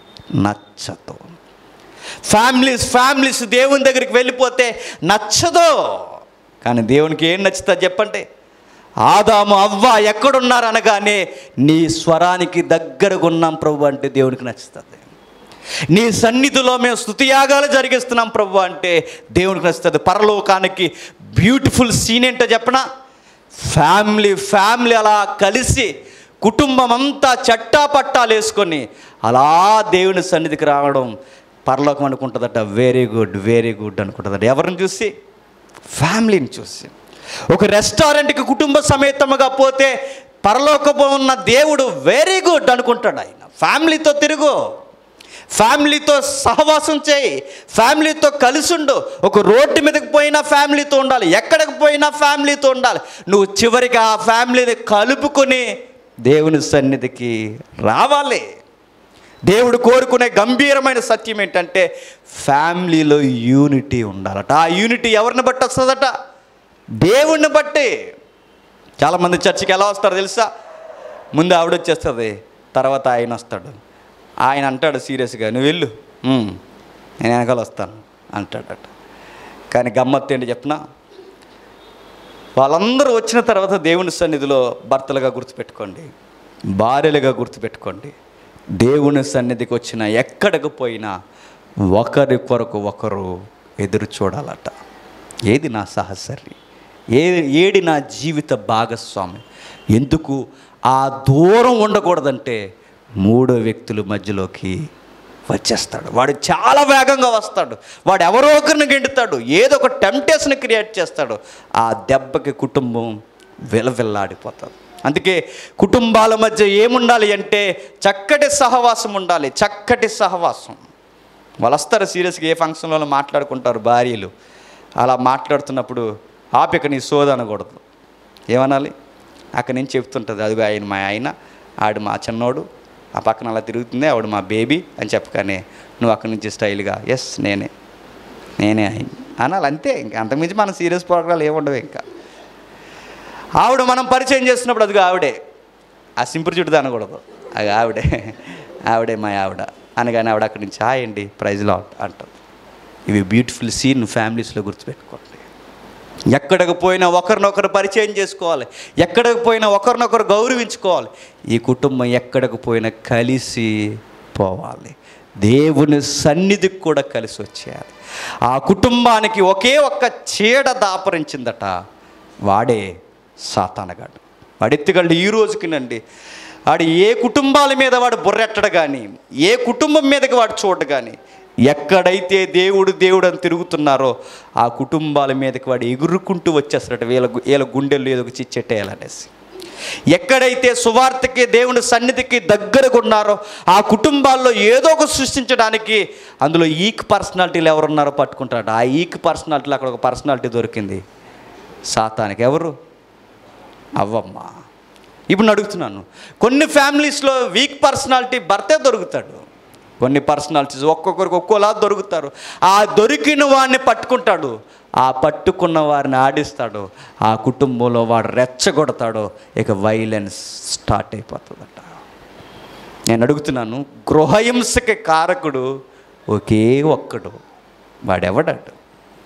నచ్చదు ఫ్యామిలీస్ ఫ్యామిలీస్ దేవుని దగ్గరికి వెళ్ళిపోతే నచ్చదు కానీ దేవునికి ఏం నచ్చుతుంది చెప్పండి ఆదాము అవ్వ ఎక్కడున్నారు అనగానే నీ స్వరానికి దగ్గరగా ఉన్నాం ప్రభు అంటే దేవునికి నచ్చుతుంది నీ సన్నిధిలో మేము స్తుతియాగాలు జరిగిస్తున్నాం ప్రభు అంటే దేవునికి నచ్చుతుంది పరలోకానికి బ్యూటిఫుల్ సీన్ ఏంటో చెప్పనా ఫ్యామిలీ ఫ్యామిలీ అలా కలిసి కుటుంబం అంతా చట్టా పట్టాలు వేసుకొని అలా దేవుని సన్నిధికి రావడం పరలోకం అనుకుంటుందట వెరీ గుడ్ వెరీ గుడ్ అనుకుంటుందట ఎవరిని చూసి ఫ్యామిలీని చూసి ఒక రెస్టారెంట్కి కుటుంబ సమేతముగా పోతే పరలోకము ఉన్న దేవుడు వెరీ గుడ్ అనుకుంటాడు ఆయన ఫ్యామిలీతో తిరుగు ఫ్యామిలీతో సహవాసం చేయి ఫ్యామిలీతో కలిసి ఉండు ఒక రోడ్డు మీదకి పోయినా ఫ్యామిలీతో ఉండాలి ఎక్కడికి పోయినా ఫ్యామిలీతో ఉండాలి నువ్వు చివరికి ఆ ఫ్యామిలీని కలుపుకొని దేవుని సన్నిధికి రావాలి దేవుడు కోరుకునే గంభీరమైన సత్యం ఏంటంటే ఫ్యామిలీలో యూనిటీ ఉండాలట ఆ యూనిటీ ఎవరిని బట్టి వస్తుందట దేవుణ్ణి బట్టి చాలామంది చర్చికి ఎలా వస్తారో తెలుసా ముందు ఆవిడ వచ్చేస్తుంది తర్వాత ఆయన వస్తాడు ఆయన అంటాడు సీరియస్గా నువ్వు వెళ్ళు "ఉమ్, నేను వెనకాల వస్తాను అంటాడట కానీ గమ్మత్తు ఏంటి చెప్పనా వాళ్ళందరూ వచ్చిన తర్వాత దేవుని సన్నిధిలో భర్తలుగా గుర్తుపెట్టుకోండి భార్యలుగా గుర్తుపెట్టుకోండి దేవుని సన్నిధికి వచ్చిన ఎక్కడికి పోయినా ఒకరి కొరకు ఒకరు ఎదురు చూడాలట ఏది నా సహచర్యం ఏ ఏడి నా జీవిత భాగస్వామి ఎందుకు ఆ దూరం ఉండకూడదంటే మూడో వ్యక్తుల మధ్యలోకి వచ్చేస్తాడు వాడు చాలా వేగంగా వస్తాడు వాడు ఎవరో ఒకరిని గెంటుతాడు ఏదో ఒక టెంప్టేషన్ క్రియేట్ చేస్తాడు ఆ దెబ్బకి కుటుంబం విలవిల్లాడిపోతుంది అందుకే కుటుంబాల మధ్య ఏముండాలి అంటే చక్కటి సహవాసం ఉండాలి చక్కటి సహవాసం వాళ్ళు వస్తారు సీరియస్గా ఏ ఫంక్షన్లో మాట్లాడుకుంటారు భార్యలు అలా మాట్లాడుతున్నప్పుడు ఆపిక నీ సోద అనకూడదు ఏమనాలి అక్కడి నుంచి చెప్తుంటుంది అది ఆయన మా ఆయన ఆడు మా చిన్నోడు ఆ పక్కన అలా తిరుగుతుంది ఆవిడ మా బేబీ అని చెప్పగానే నువ్వు అక్కడి నుంచి స్టైల్గా ఎస్ నేనే నేనే ఆయన అనాలి అంతే ఇంకా అంతకుమించి మన సీరియస్ ప్రోగ్రాలు ఏముండవు ఇంకా ఆవిడ మనం పరిచయం చేస్తున్నప్పుడు అదిగో ఆవిడే ఆ సింపుల్ చుట్టూ అనకూడదు అది ఆవిడే ఆవిడే మా ఆవిడ అనగానే ఆవిడ అక్కడి నుంచి హాయ్ అండి ప్రైజ్ లాట్ అంటుంది ఇవి బ్యూటిఫుల్ సీన్ ఫ్యామిలీస్లో గుర్తుపెట్టుకోండి ఎక్కడికి పోయినా ఒకరినొకరు పరిచయం చేసుకోవాలి ఎక్కడికి పోయినా ఒకరినొకరు గౌరవించుకోవాలి ఈ కుటుంబం ఎక్కడికి పోయినా కలిసి పోవాలి దేవుని సన్నిధికి కూడా కలిసి వచ్చేయాలి ఆ కుటుంబానికి ఒకే ఒక్క చీడ దాపరించిందట వాడే సాతానగాడు వాడు ఎత్తుగళ్ళు ఈ రోజుకినండి వాడు ఏ కుటుంబాల మీద వాడు బుర్రెట్టడు కానీ ఏ కుటుంబం మీదకి వాడు చూడడు కానీ ఎక్కడైతే దేవుడు దేవుడు అని తిరుగుతున్నారో ఆ కుటుంబాల మీదకి వాడు ఎగురుకుంటూ వచ్చేస్తాడట వీళ్ళ గు- వీళ్ళ గుండెల్లో ఏదో ఒక చిచ్చెట్టేయాలనేసి ఎక్కడైతే సువార్తకి దేవుని సన్నిధికి దగ్గరగా ఉన్నారో ఆ కుటుంబాల్లో ఏదో ఒక సృష్టించడానికి అందులో ఈక్ పర్సనాలిటీలు ఎవరున్నారో పట్టుకుంటారట ఆ ఈక్ పర్సనాలిటీలో అక్కడ ఒక పర్సనాలిటీ దొరికింది సాతానికి ఎవరు అవ్వమ్మ ఇప్పుడు నేను అడుగుతున్నాను కొన్ని ఫ్యామిలీస్లో వీక్ పర్సనాలిటీ భర్తే దొరుకుతాడు కొన్ని పర్సనాలిటీస్ ఒక్కొక్కరికి ఒక్కోలా దొరుకుతారు ఆ దొరికిన వాడిని పట్టుకుంటాడు ఆ పట్టుకున్న వారిని ఆడిస్తాడు ఆ కుటుంబంలో వాడు రెచ్చగొడతాడు ఇక వైలెన్స్ స్టార్ట్ అయిపోతుందట నేను అడుగుతున్నాను గృహహింసకి కారకుడు ఒకే ఒక్కడు వాడెవడాడు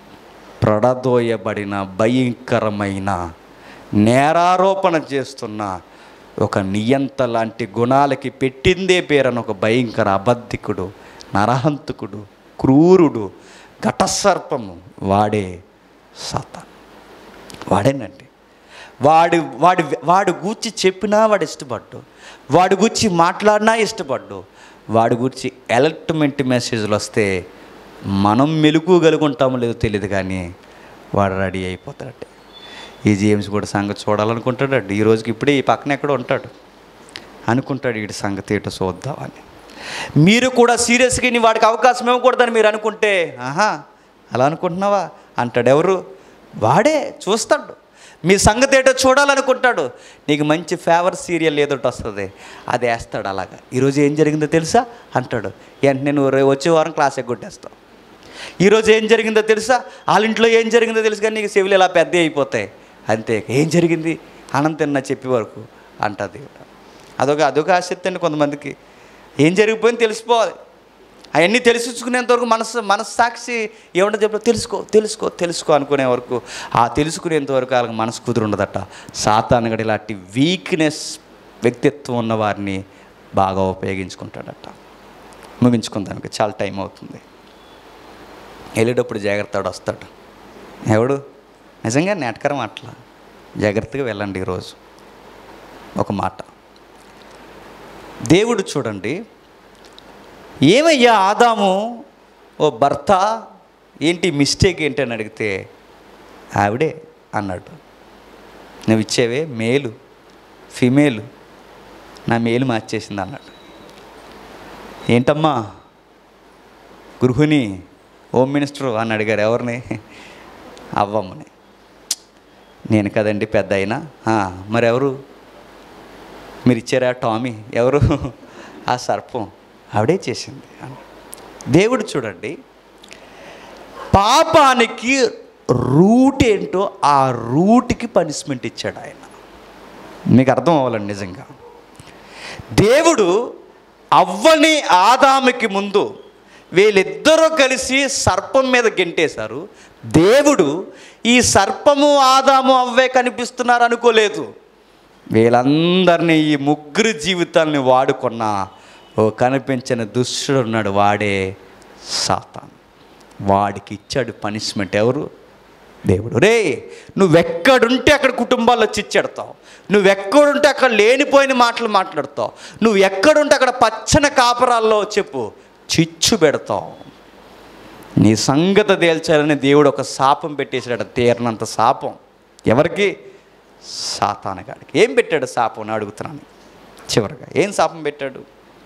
ప్రడదోయబడిన భయంకరమైన నేరారోపణ చేస్తున్న ఒక నియంత లాంటి గుణాలకి పెట్టిందే పేరని ఒక భయంకర అబద్ధికుడు నరహంతకుడు క్రూరుడు ఘటసర్పము వాడే సాతాన్ వాడేనండి వాడు వాడి వాడు గూర్చి చెప్పినా వాడు ఇష్టపడ్డు వాడి గూర్చి మాట్లాడినా ఇష్టపడ్డు వాడి గూర్చి ఎలర్ట్మెంట్ మెసేజ్లు వస్తే మనం మెలుకోగలుగుంటామో లేదో తెలియదు కానీ వాడు రెడీ అయిపోతాడు ఈ జేమ్స్ కూడా సంగతి చూడాలనుకుంటాడు ఈ రోజుకి ఇప్పుడే ఈ పక్కన ఎక్కడో ఉంటాడు అనుకుంటాడు వీడి సంగతి ఏంటో చూద్దామని మీరు కూడా సీరియస్గా నీ వాడికి అవకాశం ఇవ్వకూడదని మీరు అనుకుంటే ఆహా అలా అనుకుంటున్నావా అంటాడు ఎవరు వాడే చూస్తాడు మీ సంగతి ఏంటో చూడాలనుకుంటాడు నీకు మంచి ఫేవర్ సీరియల్ ఏదో ఒకటి వస్తుంది అది వేస్తాడు అలాగా ఈరోజు ఏం జరిగిందో తెలుసా అంటాడు వెంటనే నువ్వు రే- వచ్చే వారం క్లాస్ ఎగ్గొట్టేస్తావు ఈరోజు ఏం జరిగిందో తెలుసా వాళ్ళ ఇంట్లో ఏం జరిగిందో తెలుసు కానీ నీకు చెవులు ఇలా పెద్ద అయిపోతాయి అంతే ఏం జరిగింది అనంతం నా చెప్పే వరకు అంటది అదొక అదొక ఆసక్తి అండి కొంతమందికి ఏం జరిగిపోయింది తెలిసిపోవాలి అవన్నీ తెలుసుకునేంత వరకు మనసు మనస్సాక్షి ఏమంటో చెప్పు తెలుసుకో తెలుసుకో తెలుసుకో అనుకునే వరకు ఆ తెలుసుకునేంత వరకు వాళ్ళకి మనసు కుదురుండదట సాతానుగడి ఇలాంటి వీక్నెస్ వ్యక్తిత్వం ఉన్న వారిని బాగా ఉపయోగించుకుంటాడట ముగించుకుందానికి చాలా టైం అవుతుంది వెళ్ళేటప్పుడు జాగ్రత్తగా వస్తాడు ఎవడు నిజంగా నేటకరం అట్లా జాగ్రత్తగా వెళ్ళండి ఈరోజు ఒక మాట దేవుడు చూడండి ఏమయ్యా ఆదాము ఓ భర్త ఏంటి మిస్టేక్ ఏంటి అని అడిగితే ఆవిడే అన్నాడు నువ్వు ఇచ్చేవే మేలు ఫిమేలు నా మేలు మార్చేసింది అన్నాడు ఏంటమ్మా గృహిణి హోమ్ మినిస్టర్ అని అడిగారు ఎవరిని అవ్వమ్మని నేను కదండి పెద్ద అయినా "ఆ, మరెవరు మీరు ఇచ్చారా టామీ ఎవరు ఆ సర్పం ఆవిడే చేసింది అని దేవుడు చూడండి పాపానికి రూట్ ఏంటో ఆ రూట్కి పనిష్మెంట్ ఇచ్చాడు ఆయన మీకు అర్థం అవ్వాలండి నిజంగా దేవుడు అవ్వని ఆదాముకి ముందు వీళ్ళిద్దరూ కలిసి సర్పం మీద గెంటేశారు దేవుడు ఈ సర్పము ఆదాము అవ్వే కనిపిస్తున్నారు అనుకోలేదు వీళ్ళందరినీ ఈ ముగ్గురు జీవితాల్ని వాడుకున్న ఓ కనిపించిన దుష్టుడు ఉన్నాడు వాడే సాతాన్ వాడికి ఇచ్చాడు పనిష్మెంట్ ఎవరు దేవుడు రే నువ్వెక్కడుంటే అక్కడ కుటుంబాల్లో చిచ్చెడతావు నువ్వెక్కడుంటే అక్కడ లేనిపోయిన మాటలు మాట్లాడతావు నువ్వు ఎక్కడుంటే అక్కడ పచ్చని కాపరాల్లో చెప్పు చిచ్చు పెడతావు నీ సంగత తేల్చాలని దేవుడు ఒక శాపం పెట్టేశాడు తీరనంత శాపం ఎవరికి సాతానగాడికి ఏం పెట్టాడు శాపం అని అడుగుతున్నాను చివరిగా ఏం శాపం పెట్టాడు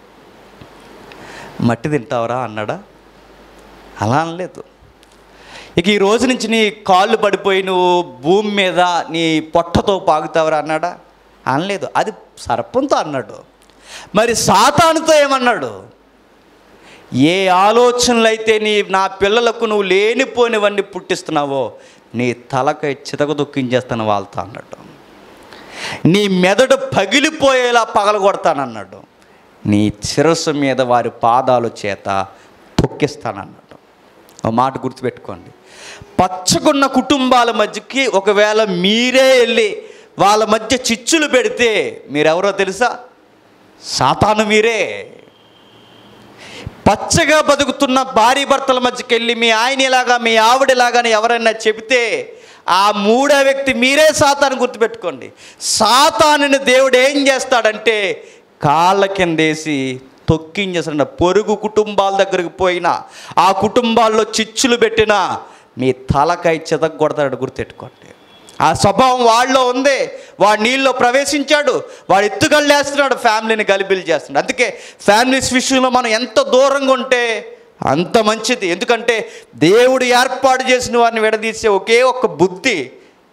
మట్టి తింటావరా అన్నాడా అలా అనలేదు ఇక ఈ రోజు నుంచి నీ కాళ్ళు పడిపోయి నువ్వు భూమి మీద నీ పొట్టతో పాగుతావరా అన్నాడా అనలేదు అది సర్పంతో అన్నాడు మరి సాతానుతో ఏమన్నాడు ఏ ఆలోచనలు అయితే నీ నా పిల్లలకు నువ్వు లేనిపోయినవన్నీ పుట్టిస్తున్నావో నీ తలకై చితక దొక్కించేస్తాను వాళ్ళతో అన్నాడు నీ మెదడు పగిలిపోయేలా పగలగొడతానన్నాడు నీ శిరస్సు మీద వారి పాదాల చేత తొక్కిస్తానన్నాడు ఒక మాట గుర్తుపెట్టుకోండి పచ్చకున్న కుటుంబాల మధ్యకి ఒకవేళ మీరే వెళ్ళి వాళ్ళ మధ్య చిచ్చులు పెడితే మీరెవరో తెలుసా సాతాను మీరే పచ్చగా బతుకుతున్న భార్య భర్తల మధ్యకి వెళ్ళి మీ ఆయన ఇలాగా మీ ఆవిడలాగా ఎవరైనా చెబితే ఆ మూడో వ్యక్తి మీరే సాతాను గుర్తుపెట్టుకోండి సాతానుని దేవుడు ఏం చేస్తాడంటే కాళ్ళ కిందేసి తొక్కించేస్తాడు పొరుగు కుటుంబాల దగ్గరికి పోయినా ఆ కుటుంబాల్లో చిచ్చులు పెట్టినా మీ తలకాయ చితగొడతాడు గుర్తెట్టుకోండి ఆ స్వభావం వాళ్ళలో ఉంది వాడు నీళ్ళలో ప్రవేశించాడు వాడు ఎత్తుగళ్ళేస్తున్నాడు ఫ్యామిలీని గలిబిలి చేస్తున్నాడు అందుకే ఫ్యామిలీస్ విషయంలో మనం ఎంత దూరంగా ఉంటే అంత మంచిది ఎందుకంటే దేవుడు ఏర్పాటు చేసిన వారిని విడదీసే ఒకే ఒక్క బుద్ధి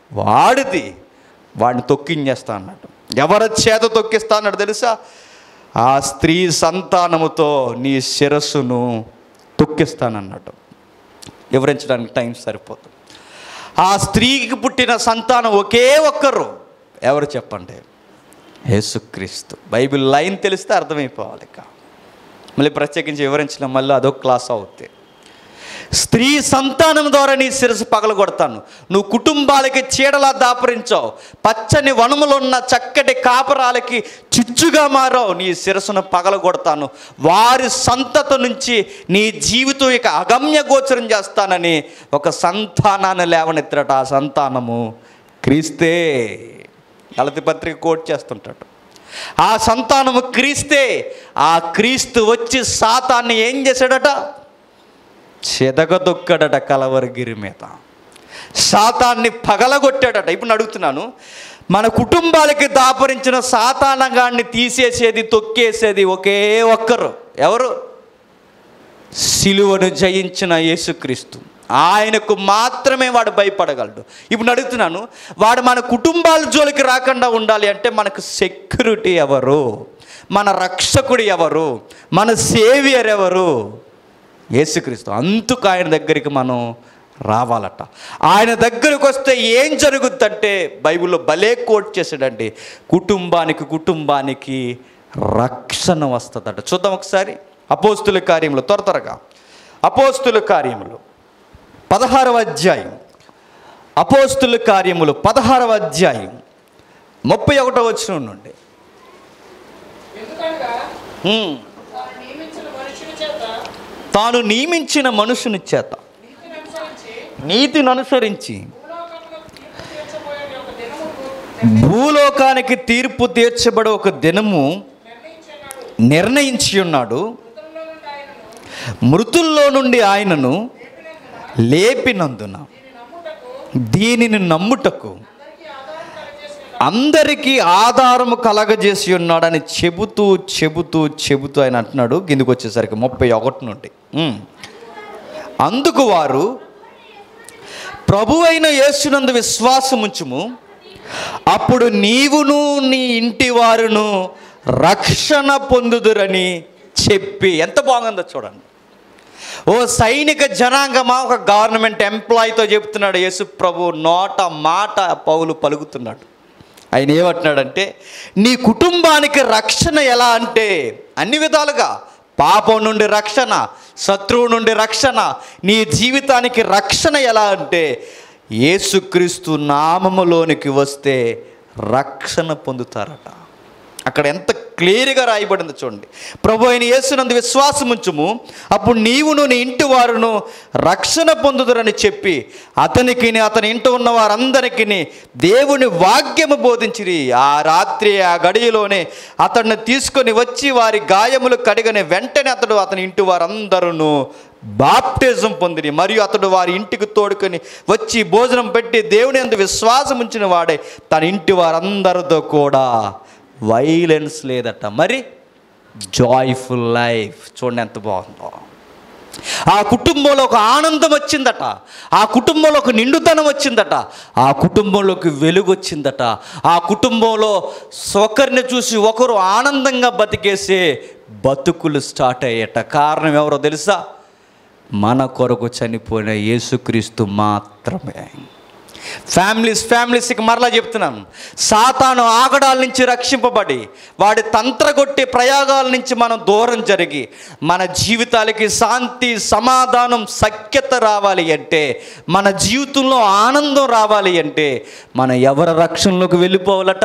వాడిది వాడిని తొక్కించేస్తా అన్నాడు ఎవరి చేత తొక్కిస్తా అన్నాడు తెలుసా ఆ స్త్రీ సంతానముతో నీ శిరస్సును తొక్కిస్తానన్నాడు వివరించడానికి టైం సరిపోతుంది ఆ స్త్రీకి పుట్టిన సంతానం ఒకే ఒక్కరు ఎవరు చెప్పండి యేసుక్రీస్తు బైబిల్ లైన్ తెలిస్తే అర్థమైపోవాలి ఇక మళ్ళీ ప్రత్యేకించి వివరించడం మళ్ళీ అదొక క్లాస్ అవుద్ది స్త్రీ సంతానం ద్వారా నీ శిరస్సు పగలగొడతాను నువ్వు కుటుంబాలకి చీడలా దాపరించావు పచ్చని వనములో ఉన్న చక్కటి కాపరాలకి చిచ్చుగా మారావు నీ శిరస్సును పగలగొడతాను వారి సంతత నుంచి నీ జీవితం ఇక అగమ్య గోచరం చేస్తానని ఒక సంతానాన్ని లేవనెత్తాడు ఆ సంతానము క్రీస్తే గలతి పత్రిక కోట్ చేస్తుంటాడు ఆ సంతానము క్రీస్తే ఆ క్రీస్తు వచ్చి సాతాన్ని ఏం చేశాడట చెదగదొక్కడట కలవరగిరి మీద సాతాన్ని పగలగొట్టాడట ఇప్పుడు నేను అడుగుతున్నాను మన కుటుంబాలకి దాపరించిన సాతానగాన్ని తీసేసేది తొక్కేసేది ఒకే ఒక్కరు ఎవరు సిలువను జయించిన యేసుక్రీస్తు ఆయనకు మాత్రమే వాడు భయపడగలడు ఇప్పుడు నేను అడుగుతున్నాను వాడు మన కుటుంబాల జోలికి రాకుండా ఉండాలి అంటే మనకు సెక్యూరిటీ ఎవరు మన రక్షకుడు ఎవరు మన సేవియర్ ఎవరు యేసుక్రీస్తు అందుకు ఆయన దగ్గరికి మనం రావాలట ఆయన దగ్గరికి వస్తే ఏం జరుగుద్దంటే బైబిల్లో భలే కోట్ చేశాడండి కుటుంబానికి కుటుంబానికి రక్షణ వస్తుందట చూద్దాం ఒకసారి అపోస్తుల కార్యములు త్వర త్వరగా అపోస్తుల కార్యములు పదహారవ అధ్యాయం అపోస్తుల కార్యములు పదహారవ అధ్యాయం ముప్పై ఒకటో వచ్చిన నుండి
ఎందుకనగా
హ్మ్.
తాను నియమించిన మనుషుని చేత
తాను నియమించిన మనుషుని చేత
నీతిని అనుసరించి
నీతిని అనుసరించి
భూలోకంలో తీర్పు తీర్చబోయే ఒక దినము
భూలోకానికి తీర్పు తీర్చబడే ఒక దినము
నిర్ణయించున్నాడు
నిర్ణయించి ఉన్నాడు
మృతుల్లో నుండి ఆయనను
మృతుల్లో నుండి ఆయనను లేపినందున
దీని నమ్ముటకు
దీనిని నమ్ముటకు
అందరికీ ఆధారం కలగజేసిన
అందరికీ ఆధారము కలగజేసి ఉన్నాడని చెబుతూ చెబుతూ చెబుతూ ఆయన అంటున్నాడు కిందికి వచ్చేసరికి ముప్పై ఒకటి నుండి ఉమ్. అందుకు వారు ప్రభు అయిన యేసునందు విశ్వాసం ఉంచుము అప్పుడు నీవును నీ ఇంటి వారును రక్షణ పొందుదురని చెప్పి ఎంత బాగుందో చూడండి ఓ సైనిక జనాంగమా ఒక గవర్నమెంట్ ఎంప్లాయీతో చెప్తున్నాడు యేసు ప్రభు నోట మాట పౌలు పలుకుతున్నాడు ఆయన ఏమంటున్నాడంటే నీ కుటుంబానికి రక్షణ ఎలా అంటే అన్ని విధాలుగా పాపం నుండి రక్షణ శత్రువు నుండి రక్షణ నీ జీవితానికి రక్షణ ఎలా అంటే యేసుక్రీస్తు నామములోనికి వస్తే రక్షణ పొందుతారట అక్కడ ఎంత క్లియర్గా రాయబడింది చూడండి ప్రభు అయిన యేసునందు విశ్వాసం ఉంచుము అప్పుడు నీవును నీ ఇంటి వారును రక్షణ పొందుదురని చెప్పి అతనికి అతని ఇంట ఉన్న వారందరికీ దేవుని వాక్యము బోధించిరి ఆ రాత్రి ఆ గడియలోనే అతన్ని తీసుకొని వచ్చి వారి గాయములు కడిగని వెంటనే అతడు అతని ఇంటి వారందరూ బాప్టిజం పొందిరి మరియు అతడు వారి ఇంటికి తోడుకొని వచ్చి భోజనం పెట్టి దేవుని అందు విశ్వాసం ఉంచిన వాడే తన ఇంటి వారందరితో కూడా వైలెన్స్ లేదట మరి జాయ్ఫుల్ లైఫ్ చూడండి ఎంత బాగుందో ఆ కుటుంబంలో ఒక ఆనందం వచ్చిందట ఆ కుటుంబంలో ఒక నిండుతనం వచ్చిందట ఆ కుటుంబంలోకి వెలుగు వచ్చిందట ఆ కుటుంబంలో ఒకరిని చూసి ఒకరు ఆనందంగా బతికేసే బతుకులు స్టార్ట్ అయ్యట కారణం ఎవరో తెలుసా మన కొరకు చనిపోయిన యేసుక్రీస్తు మాత్రమే ఫ్యామిలీస్ ఫ్యామిలీస్కి మరలా చెప్తున్నాను సాతాను ఆగడాల నుంచి రక్షింపబడి వాడి తంత్రగొట్టి ప్రయోగాల నుంచి మనం దూరం జరిగి మన జీవితాలకి శాంతి సమాధానం సఖ్యత రావాలి అంటే మన జీవితంలో ఆనందం రావాలి అంటే మనం ఎవరి రక్షణలోకి వెళ్ళిపోవాలట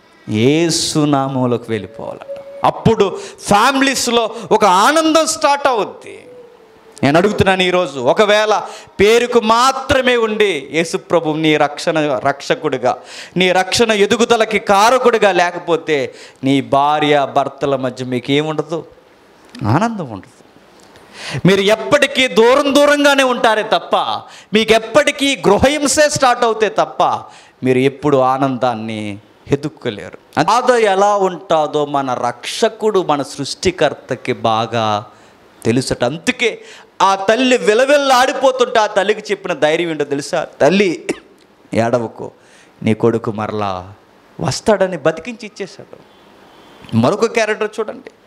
ఏసునామంలోకి వెళ్ళిపోవాలట అప్పుడు ఫ్యామిలీస్లో ఒక ఆనందం స్టార్ట్ అవుద్ది నేను అడుగుతున్నాను ఈరోజు ఒకవేళ పేరుకు మాత్రమే ఉండి యేసుప్రభు నీ రక్షణ రక్షకుడిగా నీ రక్షణ ఎదుగుదలకి కారకుడిగా లేకపోతే నీ భార్య భర్తల మధ్య మీకు ఏముండదు ఆనందం ఉండదు మీరు ఎప్పటికీ దూరం దూరంగానే ఉంటారే తప్ప మీకు ఎప్పటికీ గృహహింసే స్టార్ట్ అవుతే తప్ప మీరు ఎప్పుడు ఆనందాన్ని ఎదుక్కోలేరు బాధ ఎలా ఉంటుందో మన రక్షకుడు మన సృష్టికర్తకి బాగా తెలుసట అందుకే ఆ తల్లి విలవిల్లాడిపోతుంటే ఆ తల్లికి చెప్పిన ధైర్యం ఏంటో తెలుసా తల్లి ఏడవకు నీ కొడుకు మరలా వస్తాడని బతికించి ఇచ్చేశాడు మరొక క్యారెక్టర్ చూడండి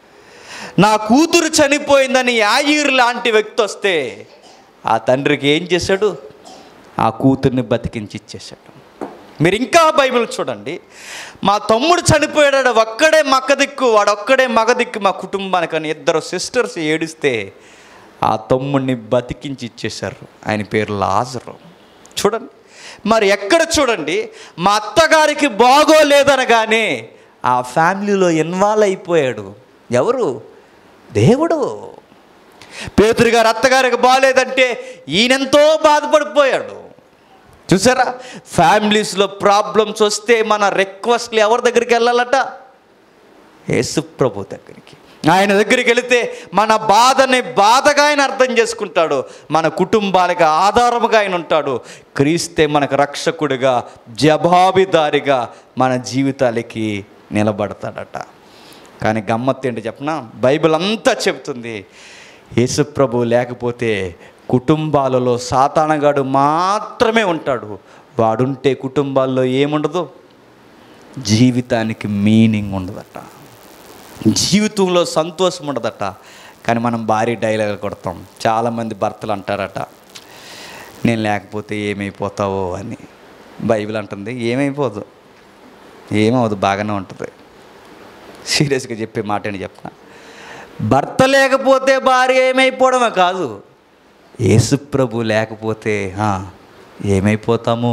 నా కూతురు చనిపోయిందని యాయిర్ లాంటి వ్యక్తి వస్తే ఆ తండ్రికి ఏం చేశాడు ఆ కూతుర్ని బతికించి ఇచ్చేశాడు మీరు ఇంకా బైబిల్ చూడండి మా తమ్ముడు చనిపోయాడు ఒక్కడే మక్క దిక్కు వాడు ఒక్కడే మగ దిక్కు మా కుటుంబానికి అని ఇద్దరు సిస్టర్స్ ఏడిస్తే ఆ తమ్ముడిని బతికించి ఇచ్చేశారు ఆయన పేరు లాజరు చూడండి మరి ఎక్కడ చూడండి మా అత్తగారికి బాగోలేదనగానే ఆ ఫ్యామిలీలో ఇన్వాల్వ్ అయిపోయాడు ఎవరు దేవుడు పేతురు గారు అత్తగారికి బాగలేదంటే ఈయనెంతో బాధపడిపోయాడు చూసారా ఫ్యామిలీస్లో ప్రాబ్లమ్స్ వస్తే మన రిక్వెస్ట్లు ఎవరి దగ్గరికి వెళ్ళాలట యేసు ప్రభు దగ్గరికి ఆయన దగ్గరికి వెళితే మన బాధని బాధగా ఆయన అర్థం చేసుకుంటాడు మన కుటుంబాలకు ఆధారముగా ఆయన ఉంటాడు క్రీస్తే మనకు రక్షకుడిగా జవాబుదారిగా మన జీవితాలకి నిలబడతాడట కానీ గమ్మత్తు ఏంటి చెప్పనా బైబిల్ అంతా చెప్తుంది యేసుప్రభు లేకపోతే కుటుంబాలలో సాతానగాడు మాత్రమే ఉంటాడు వాడుంటే కుటుంబాల్లో ఏముండదు జీవితానికి మీనింగ్ ఉండదట జీవితంలో సంతోషం ఉండదట కానీ మనం భారీ డైలాగ్ కొడతాం చాలామంది భర్తలు అంటారట నేను లేకపోతే ఏమైపోతావో అని బైబిల్ అంటుంది ఏమైపోదు ఏమవదు బాగానే ఉంటుంది సీరియస్గా చెప్పే మాట అని చెప్పిన భర్త లేకపోతే భార్య ఏమైపోవడమే కాదు యేసుప్రభు లేకపోతే ఆ, ఏమైపోతాము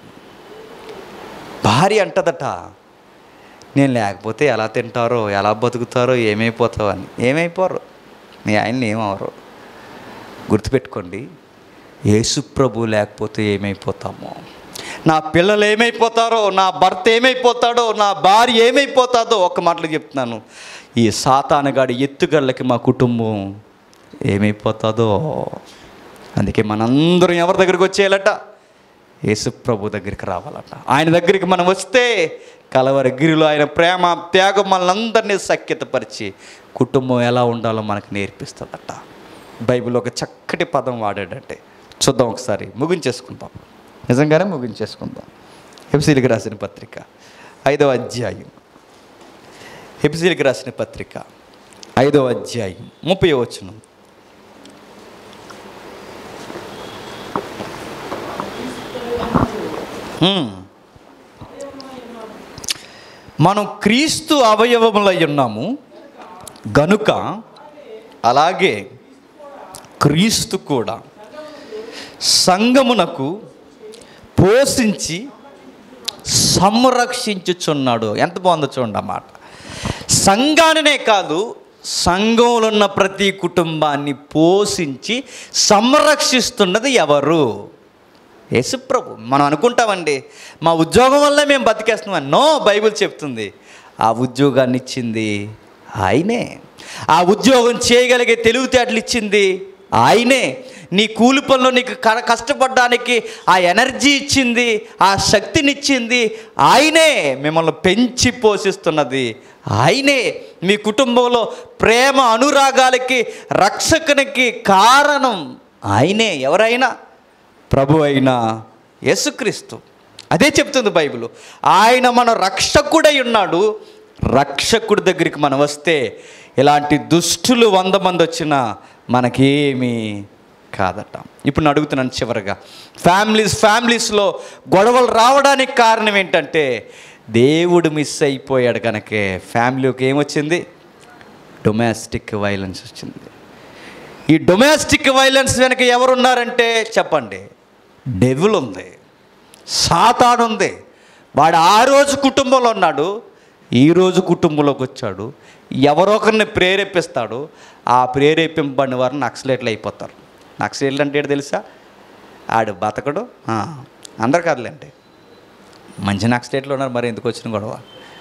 భార్య అంటదట నేను లేకపోతే ఎలా తింటారో ఎలా బతుకుతారో ఏమైపోతావు అని ఏమైపోరు మీ ఆయన్ని ఏమవరు గుర్తుపెట్టుకోండి యేసుప్రభు లేకపోతే ఏమైపోతామో నా పిల్లలు ఏమైపోతారో నా భర్త ఏమైపోతాడో నా భార్య ఏమైపోతాదో ఒక మాటలు చెప్తున్నాను ఈ సాతానగాడి ఎత్తుగళ్ళకి మా కుటుంబం ఏమైపోతుందో అందుకే మనందరం ఎవరి దగ్గరికి వచ్చేయాలట యేసుప్రభు దగ్గరికి రావాలట ఆయన దగ్గరికి మనం వస్తే కలవరి గిరిలో ఆయన ప్రేమ త్యాగం మనల్ని సఖ్యతపరిచి కుటుంబం ఎలా ఉండాలో మనకు నేర్పిస్తుందట బైబిల్ ఒక చక్కటి పదం వాడాడంటే చూద్దాం ఒకసారి ముగించేసుకుందాం నిజంగానే ముగించేసుకుందాం హెప్సీలికి రాసిన పత్రిక ఐదవ అధ్యాయం హెప్సీలికి రాసిన పత్రిక ఐదవ అధ్యాయం ముప్పై వచనం హ్మ్. మనం క్రీస్తు అవయవములై ఉన్నాము గనుక అలాగే క్రీస్తు కూడా సంగమునకు పోషించి సంరక్షించుచున్నాడు ఎంత బాగుందో చూడండి అన్నమాట సంఘానినే కాదు సంఘంలో ఉన్న ప్రతి కుటుంబాన్ని పోషించి సంరక్షిస్తున్నది ఎవరు యేసుప్రభు మనం అనుకుంటామండి మా ఉద్యోగం వల్లే మేము బతికేస్తున్నాం నో బైబిల్ చెప్తుంది ఆ ఉద్యోగాన్ని ఇచ్చింది ఆయనే ఆ ఉద్యోగం చేయగలిగే తెలివితేటలు ఇచ్చింది ఆయనే నీ కూలి పనిలో నీకు క- కష్టపడడానికి ఆ ఎనర్జీ ఇచ్చింది ఆ శక్తినిచ్చింది ఆయనే మిమ్మల్ని పెంచి పోషిస్తున్నది ఆయనే మీ కుటుంబంలో ప్రేమ అనురాగాలకి రక్షకునికి కారణం ఆయనే ఎవరైనా ప్రభు అయిన యేసుక్రీస్తు అదే చెప్తుంది బైబిల్ ఆయన మన రక్షకుడై ఉన్నాడు రక్షకుడి దగ్గరికి మనం వస్తే ఇలాంటి దుష్టులు వంద మంది వచ్చినా మనకేమీ కాదట ఇప్పుడు నేను అడుగుతున్నాను చివరిగా ఫ్యామిలీస్ ఫ్యామిలీస్లో గొడవలు రావడానికి కారణం ఏంటంటే దేవుడు మిస్ అయిపోయాడు కనుకే ఫ్యామిలీకి ఏమొచ్చింది డొమెస్టిక్ వైలెన్స్ వచ్చింది ఈ డొమెస్టిక్ వైలెన్స్ వెనక ఎవరున్నారంటే చెప్పండి డెవిల్ ఉంది సాతాను ఉంది వాడు ఆ రోజు కుటుంబంలో ఉన్నాడు ఈ రోజు కుటుంబంలోకి వచ్చాడు ఎవరో ఒకరిని ప్రేరేపిస్తాడు ఆ ప్రేరేపింపబడిన వారు నక్సలేట్లు అయిపోతారు నక్సలేట్లు అంటే ఏంటో తెలుసా ఆడు బతకడు ఆ, అందరు కాదులేండి మంచి నక్సలేట్లు ఉన్నారు మరి ఎందుకు వచ్చిన గొడవ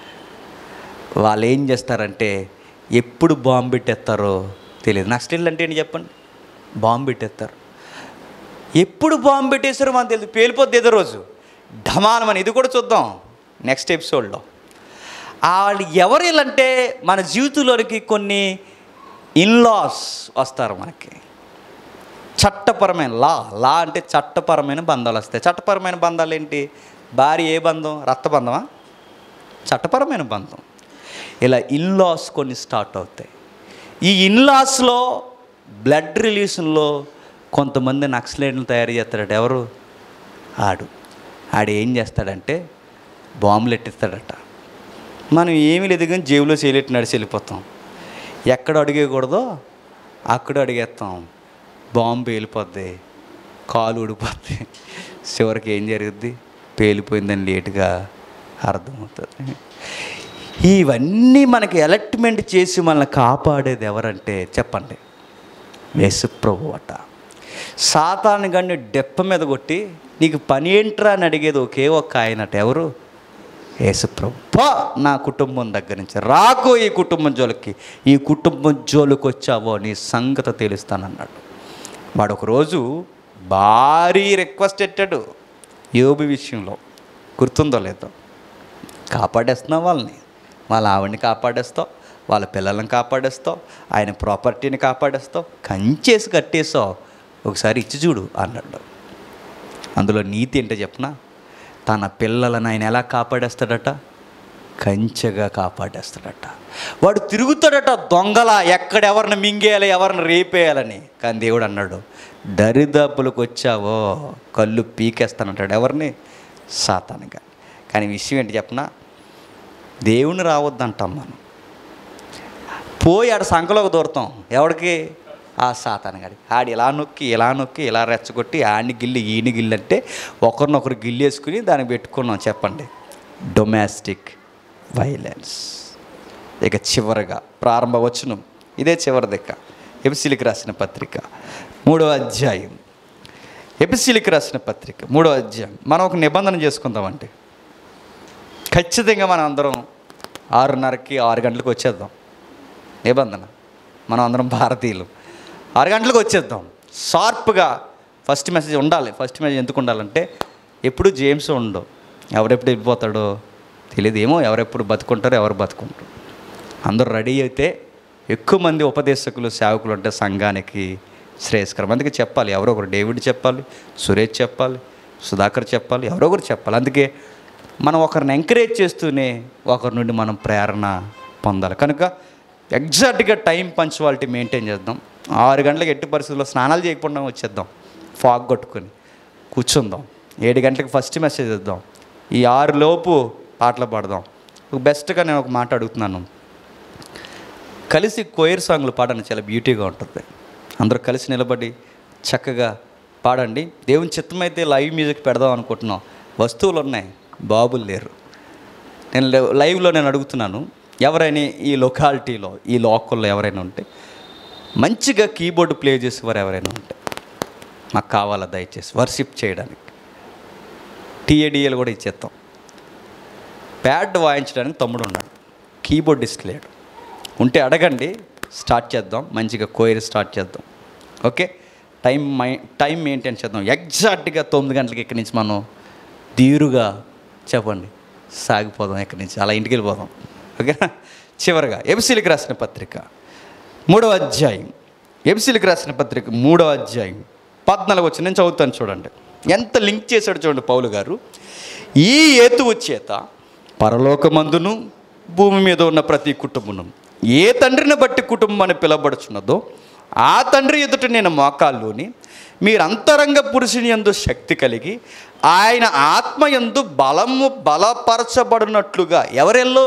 వాళ్ళు ఏం చేస్తారంటే ఎప్పుడు బాంబు పెట్టేస్తారో తెలియదు నక్సలీలు అంటే ఏంటి చెప్పండి బాంబు పెట్టేస్తారు ఎప్పుడు బాంబు పెట్టేస్తారో మనకు తెలియదు పేలిపోద్ది ఏదో రోజు ఢమానమని ఇది కూడా చూద్దాం నెక్స్ట్ ఎపిసోడ్లో వాళ్ళు ఎవరు వీళ్ళంటే మన జీవితంలోనికి కొన్ని ఇన్లాస్ వస్తారు మనకి చట్టపరమైన లా లా అంటే చట్టపరమైన బంధాలు వస్తాయి చట్టపరమైన బంధాలు ఏంటి భార్య ఏ బంధం రక్తబంధమా చట్టపరమైన బంధం ఇలా ఇన్లాస్ కొన్ని స్టార్ట్ అవుతాయి ఈ ఇన్లాస్లో బ్లడ్ రిలీజన్లో కొంతమంది నక్సలైట్లు తయారు చేస్తాడట ఎవరు ఆడు ఆడు ఏం చేస్తాడంటే బాంబులు ఎట్టిస్తాడట మనం ఏమీ లేదు కానీ జేబులో చేయలేట్టు నడిచి వెళ్ళిపోతాం ఎక్కడ అడిగేయకూడదో అక్కడ అడిగేస్తాం బాంబు పేలిపోద్ది కాలు ఊడిపోద్ది చివరికి ఏం జరుగుద్ది పేలిపోయిందని లేటుగా అర్థమవుతుంది ఇవన్నీ మనకి ఎలక్ట్మెంట్ చేసి మనల్ని కాపాడేది ఎవరంటే చెప్పండి యేసుప్రభు అట సాతాను గడిని డెప్ప మీద కొట్టి నీకు పని ఏంట్రా అని అడిగేది ఒకే ఒక్క ఆయనట ఎవరు యేసుప్రభు పో నా కుటుంబం దగ్గర నుంచి రాకు ఈ కుటుంబం జోలికి ఈ కుటుంబం జోలికి వచ్చావో నీ సంగతి తెలుస్తానన్నాడు వాడు ఒకరోజు భారీ రిక్వెస్ట్ పెట్టాడు యోబు విషయంలో గుర్తుందో లేదో కాపాడేస్తున్నావు వాళ్ళని వాళ్ళ ఆవిడని కాపాడేస్తావు వాళ్ళ పిల్లల్ని కాపాడేస్తావు ఆయన ప్రాపర్టీని కాపాడేస్తావు కంచేసి కట్టేసావు ఒకసారి ఇచ్చి చూడు అన్నాడు అందులో నీతి ఏంటో చెప్పనా తన పిల్లలను ఆయన ఎలా కాపాడేస్తాడట కంచెగా కాపాడేస్తాడట వాడు తిరుగుతాడట దొంగల ఎక్కడెవరిని మింగేయాలి ఎవరిని రేపేయాలని కానీ దేవుడు అన్నాడు దరిదాపులకు వచ్చావో కళ్ళు పీకేస్తానంటాడు ఎవరిని సాతానుగా కానీ విషయం ఏంటి చెప్పనా దేవుని రావద్దంటాం మనం పోయి ఆడ సంఖలోకి దూరతాం ఎవడికి ఆ సాతాను గాడి ఆడు ఇలా నొక్కి ఇలా నొక్కి ఇలా రెచ్చగొట్టి ఆడిని గిల్లి ఈయన గిల్లి అంటే ఒకరినొకరు గిల్లేసుకుని దానికి పెట్టుకున్నాం చెప్పండి డొమెస్టిక్ వైలెన్స్ ఇక చివరగా ప్రారంభ వచనం ఇదే చివరి దిక్క ఎపిసిలికి రాసిన పత్రిక మూడవ అధ్యాయం ఎపిసిలికి రాసిన పత్రిక మూడవ అధ్యాయం మనం ఒక నిబంధన చేసుకుందామంటే ఖచ్చితంగా మనం అందరం ఆరున్నరకి ఆరు గంటలకు వచ్చేద్దాం నిబంధన మనం అందరం భారతీయులు ఆరు గంటలకు వచ్చేద్దాం షార్ప్గా ఫస్ట్ మెసేజ్ ఉండాలి ఫస్ట్ మెసేజ్ ఎందుకు ఉండాలంటే ఎప్పుడు జేమ్స్ ఉండవు ఎవరెప్పుడు వెళ్ళిపోతాడో తెలియదు ఏమో ఎవరెప్పుడు బతుకుంటారో ఎవరు బతుకుంటారు అందరూ రెడీ అయితే ఎక్కువ మంది ఉపదేశకులు సేవకులు ఉంటే సంఘానికి శ్రేయస్కరం అందుకే చెప్పాలి ఎవరో ఒకరు డేవిడ్ చెప్పాలి సురేష్ చెప్పాలి సుధాకర్ చెప్పాలి ఎవరో ఒకరు చెప్పాలి అందుకే మనం ఒకరిని ఎంకరేజ్ చేస్తూనే ఒకరి నుండి మనం ప్రేరణ పొందాలి కనుక ఎగ్జాక్ట్గా టైం పంచువాలిటీ మెయింటైన్ చేద్దాం ఆరు గంటలకు ఎట్టి పరిస్థితుల్లో స్నానాలు చేయకుండా వచ్చేద్దాం ఫాగ్ కొట్టుకొని కూర్చుందాం ఏడు గంటలకు ఫస్ట్ మెసేజ్ ఇద్దాం ఈ ఆరు లోపు పాటలు పాడదాం ఒక బెస్ట్గా నేను ఒక మాట అడుగుతున్నాను కలిసి కోయర్ సాంగ్లు పాడండి చాలా బ్యూటీగా ఉంటుంది అందరూ కలిసి నిలబడి చక్కగా పాడండి దేవుని చిత్తమైతే లైవ్ మ్యూజిక్ పెడదాం అనుకుంటున్నాం వస్తువులు ఉన్నాయి బాబులు లేరు నేను లైవ్- లైవ్లో నేను అడుగుతున్నాను ఎవరైనా ఈ లొకాలిటీలో ఈ లోకల్లో ఎవరైనా ఉంటే మంచిగా కీబోర్డ్ ప్లే చేసేవారు ఎవరైనా ఉంటే మాకు కావాలా దయచేసి వర్షిప్ చేయడానికి టీఏడిఎల్ కూడా ఇచ్చేస్తాం ప్యాడ్ వాయించడానికి తమ్ముడు ఉన్నాడు కీబోర్డిస్ట్ లేడు ఉంటే అడగండి స్టార్ట్ చేద్దాం మంచిగా కోయిర్ స్టార్ట్ చేద్దాం okay time my time maintain చేద్దాం ఎగ్జాక్ట్గా తొమ్మిది గంటలకి ఇక్కడి నుంచి మనం తీరుగా చెప్పండి సాగిపోదాం ఇక్కడి నుంచి అలా ఇంటికి వెళ్ళిపోదాం ఓకేనా చివరిగా ఎబిసిలికి రాసిన పత్రిక మూడవ అధ్యాయం ఎబిసిలికి రాసిన పత్రిక మూడవ అధ్యాయం పద్నాలుగు వచ్చి నేను చదువుతాను చూడండి ఎంత లింక్ చేశాడు చూడండి పౌలు గారు ఈ ఏతువు చేత పరలోకమందును భూమి మీద ఉన్న ప్రతి కుటుంబం ఏ తండ్రిని బట్టి కుటుంబం అని పిలవబడుచున్నదో ఆ తండ్రి ఎదుట నేను మోకాల్లోని మీరు అంతరంగ పురుషుని యందు శక్తి కలిగి ఆయన ఆత్మ యందు బలము బలపరచబడినట్లుగా ఎవరెల్లో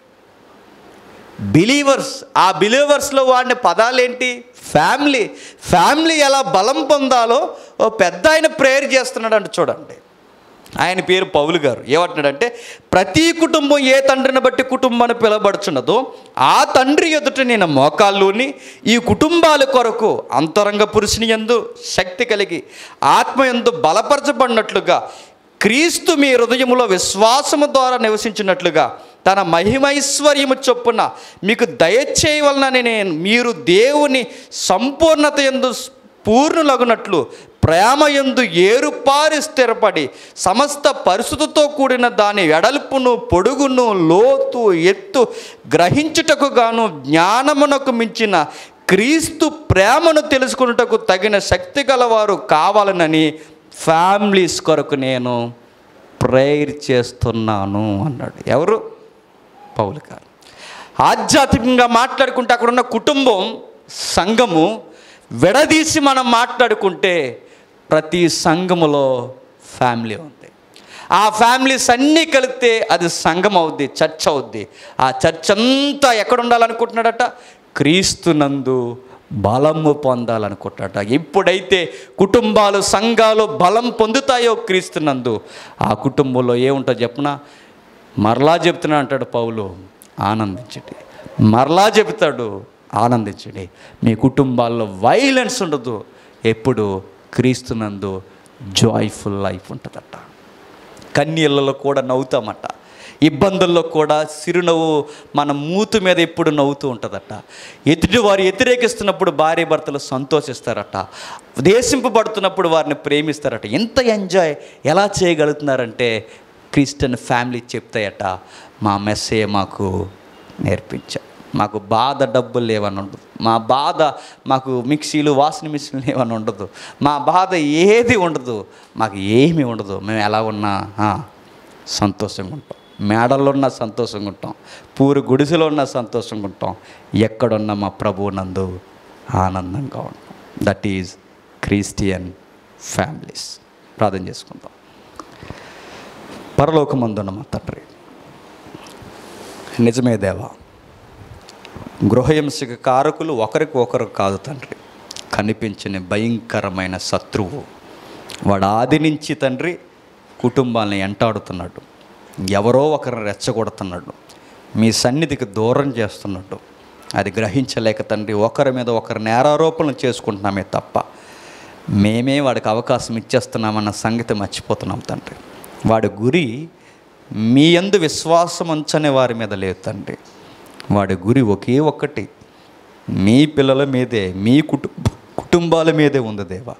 బిలీవర్స్ ఆ బిలీవర్స్లో వాడిన పదాలేంటి ఫ్యామిలీ ఫ్యామిలీ ఎలా బలం పొందాలో ఓ పెద్ద ఆయన ప్రేయర్ చేస్తున్నాడు అంటే చూడండి ఆయన పేరు పౌలు గారు ఏమంటున్నాడంటే ప్రతి కుటుంబం ఏ తండ్రిని బట్టి కుటుంబాన్ని పిలవబడుచున్నదో ఆ తండ్రి ఎదుట నేను మోకాల్లోని ఈ కుటుంబాల కొరకు అంతరంగ పురుషుని యందు శక్తి కలిగి ఆత్మ యందు బలపరచబడినట్లుగా క్రీస్తు మీ హృదయములో విశ్వాసము ద్వారా నివసించినట్లుగా తన మహిమైశ్వర్యము చొప్పున మీకు దయచేయవలనని నేను మీరు దేవుని సంపూర్ణత ఎందు పూర్ణులగునట్లు ప్రేమ యందు ఏరుపారి స్థిరపడి సమస్త పరిస్థితితో కూడిన దాని వెడల్పును పొడుగును లోతు ఎత్తు గ్రహించుటకు గాను జ్ఞానమునకు మించిన క్రీస్తు ప్రేమను తెలుసుకున్నటకు తగిన శక్తి గలవారు కావాలనని ఫ్యామిలీస్ కొరకు నేను ప్రేయర్ చేస్తున్నాను అన్నాడు ఎవరు పౌలు గారు ఆధ్యాత్మికంగా మాట్లాడుకుంటే అక్కడ ఉన్న కుటుంబం సంఘము విడదీసి మనం మాట్లాడుకుంటే ప్రతి సంఘములో ఫ్యామిలీ ఉంది ఆ ఫ్యామిలీస్ అన్నీ కలిపితే అది సంఘం అవుద్ది చర్చ్ అవుద్ది ఆ చర్చ్ అంతా ఎక్కడ ఉండాలనుకుంటున్నాడట క్రీస్తునందు బలము పొందాలనుకుంటాడట ఎప్పుడైతే కుటుంబాలు సంఘాలు బలం పొందుతాయో క్రీస్తునందు ఆ కుటుంబంలో ఏముంటుందో చెప్పనా మరలా చెప్తున్నా అంటాడు పౌలు ఆనందించండి మరలా చెబుతాడు ఆనందించండి మీ కుటుంబాల్లో వైలెన్స్ ఉండదు ఎప్పుడు క్రీస్తునందు జాయ్ఫుల్ లైఫ్ ఉంటుందట కన్నీళ్ళలో కూడా నవ్వుతామట ఇబ్బందుల్లో కూడా చిరునవ్వు మన మూతు మీద ఎప్పుడు నవ్వుతూ ఉంటుందట ఎదుటి వారు వ్యతిరేకిస్తున్నప్పుడు భార్య భర్తలు సంతోషిస్తారట దేశింపబడుతున్నప్పుడు వారిని ప్రేమిస్తారట ఎంత ఎంజాయ్ ఎలా చేయగలుగుతున్నారంటే క్రిస్టియన్ ఫ్యామిలీ చెప్తాయట మా మెస్సే మాకు నేర్పించా మాకు బాధ డబ్బులు లేవని ఉండదు మా బాధ మాకు మిక్సీలు వాషింగ్ మిషన్లు లేవని ఉండదు మా బాధ ఏది ఉండదు మాకు ఏమీ ఉండదు మేము ఎలా ఉన్నా ఆ, సంతోషంగా ఉంటాం మేడల్లో ఉన్న సంతోషంగా ఉంటాం పూరి గుడిసెలో ఉన్న సంతోషంగా ఉంటాం ఎక్కడున్న మా ప్రభువు నందు ఆనందంగా ఉంటాం దట్ ఈజ్ క్రిస్టియన్ ఫ్యామిలీస్ ప్రార్థన చేసుకుందాం పరలోకమందున్న మా తండ్రి నిజమే దేవా గృహహింసకి కారకులు ఒకరికి ఒకరు కాదు తండ్రి కనిపించని భయంకరమైన శత్రువు వాడు ఆది నుంచి తండ్రి కుటుంబాన్ని ఎంటాడుతున్నాడు ఎవరో ఒకరిని రెచ్చగొడుతున్నాడు మీ సన్నిధికి దూరం చేస్తున్నాడు అది గ్రహించలేక తండ్రి ఒకరి మీద ఒకరు నేరారోపణలు చేసుకుంటున్నామే తప్ప మేమే వాడికి అవకాశం ఇచ్చేస్తున్నామన్న సంగతి మర్చిపోతున్నాం తండ్రి వాడి గురి మీ యందు విశ్వాసం ఉంచని వారి మీద లేదు తండ్రి వాడి గురి ఒకే ఒక్కటి మీ పిల్లల మీదే మీ కుటుంబ కుటుంబాల మీదే ఉంది దేవా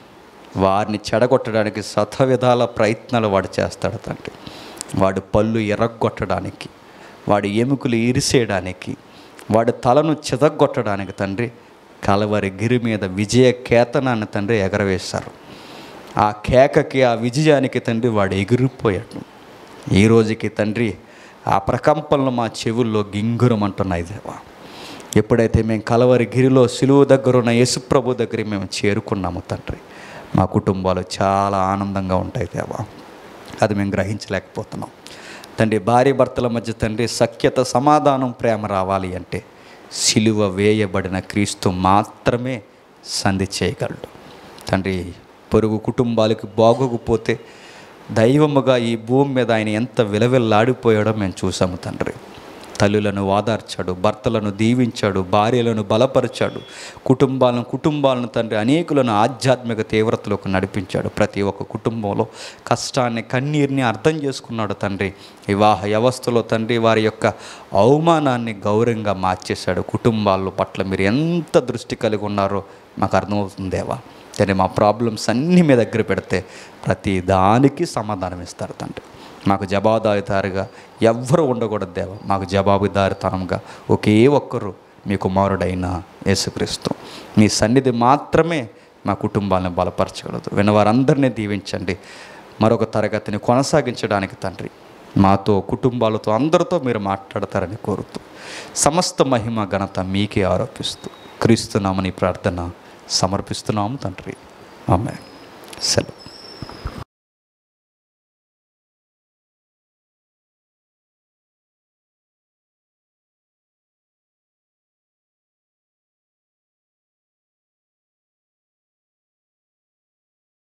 వారిని చెడగొట్టడానికి శత విధాల ప్రయత్నాలు వాడు చేస్తాడు తండ్రి వాడు పళ్ళు ఎరగొట్టడానికి వాడి ఎముకలు ఇరిసేయడానికి వాడి తలను చితగొట్టడానికి తండ్రి కలవరి గిరి మీద విజయ కేతనాన్ని తండ్రి ఎగరవేశారు ఆ కేకకి ఆ విజయానికి తండ్రి వాడు ఎగిరిపోయాడు ఈ రోజుకి తండ్రి ఆ ప్రకంపనలు మా చెవుల్లో గింగురమంటున్నాయి దేవా ఎప్పుడైతే మేము కలవరి గిరిలో సిలువు దగ్గర ఉన్న యేసుప్రభు దగ్గరికి మేము చేరుకున్నాము తండ్రి మా కుటుంబాలు చాలా ఆనందంగా ఉంటాయి దేవా అది మేము గ్రహించలేకపోతున్నాం తండ్రి భార్య భర్తల మధ్య తండ్రి సఖ్యత సమాధానం ప్రేమ రావాలి అంటే సిలువ వేయబడిన క్రీస్తు మాత్రమే సంధి చేయగలడు తండ్రి పొరుగు కుటుంబాలకు బాగోకపోతే దైవముగా ఈ భూమి మీద ఆయన ఎంత విలవిల్లాడిపోయాడో మేము చూసాము తండ్రి తల్లులను వాదార్చాడు భర్తలను దీవించాడు భార్యలను బలపరిచాడు కుటుంబాలను కుటుంబాలను తండ్రి అనేకులను ఆధ్యాత్మిక తీవ్రతలోకి నడిపించాడు ప్రతి ఒక్క కుటుంబంలో కష్టాన్ని కన్నీరుని అర్థం చేసుకున్నాడు తండ్రి వివాహ వ్యవస్థలో తండ్రి వారి యొక్క అవమానాన్ని గౌరవంగా మార్చేశాడు కుటుంబాల పట్ల మీరు ఎంత దృష్టి కలిగి ఉన్నారో మాకు అర్థమవుతుందేవా కానీ మా ప్రాబ్లమ్స్ అన్నీ మీ దగ్గర పెడితే ప్రతి దానికి సమాధానం ఇస్తారు తండ్రి మాకు జవాబుదారితారుగా ఎవ్వరు ఉండకూడదు దేవ మాకు జవాబుదారితనంగా ఒకే ఒక్కరు మీ కుమారుడైన యేసుక్రీస్తు మీ సన్నిధి మాత్రమే మా కుటుంబాలను బలపరచగలదు వినవారందరినీ దీవించండి మరొక తరగతిని కొనసాగించడానికి తండ్రి మాతో కుటుంబాలతో అందరితో మీరు మాట్లాడతారని కోరుతూ సమస్త మహిమ ఘనత మీకే ఆరోపిస్తూ క్రీస్తున్నామని ప్రార్థన సమర్పిస్తున్నాము తండ్రి ఆమె సెలవు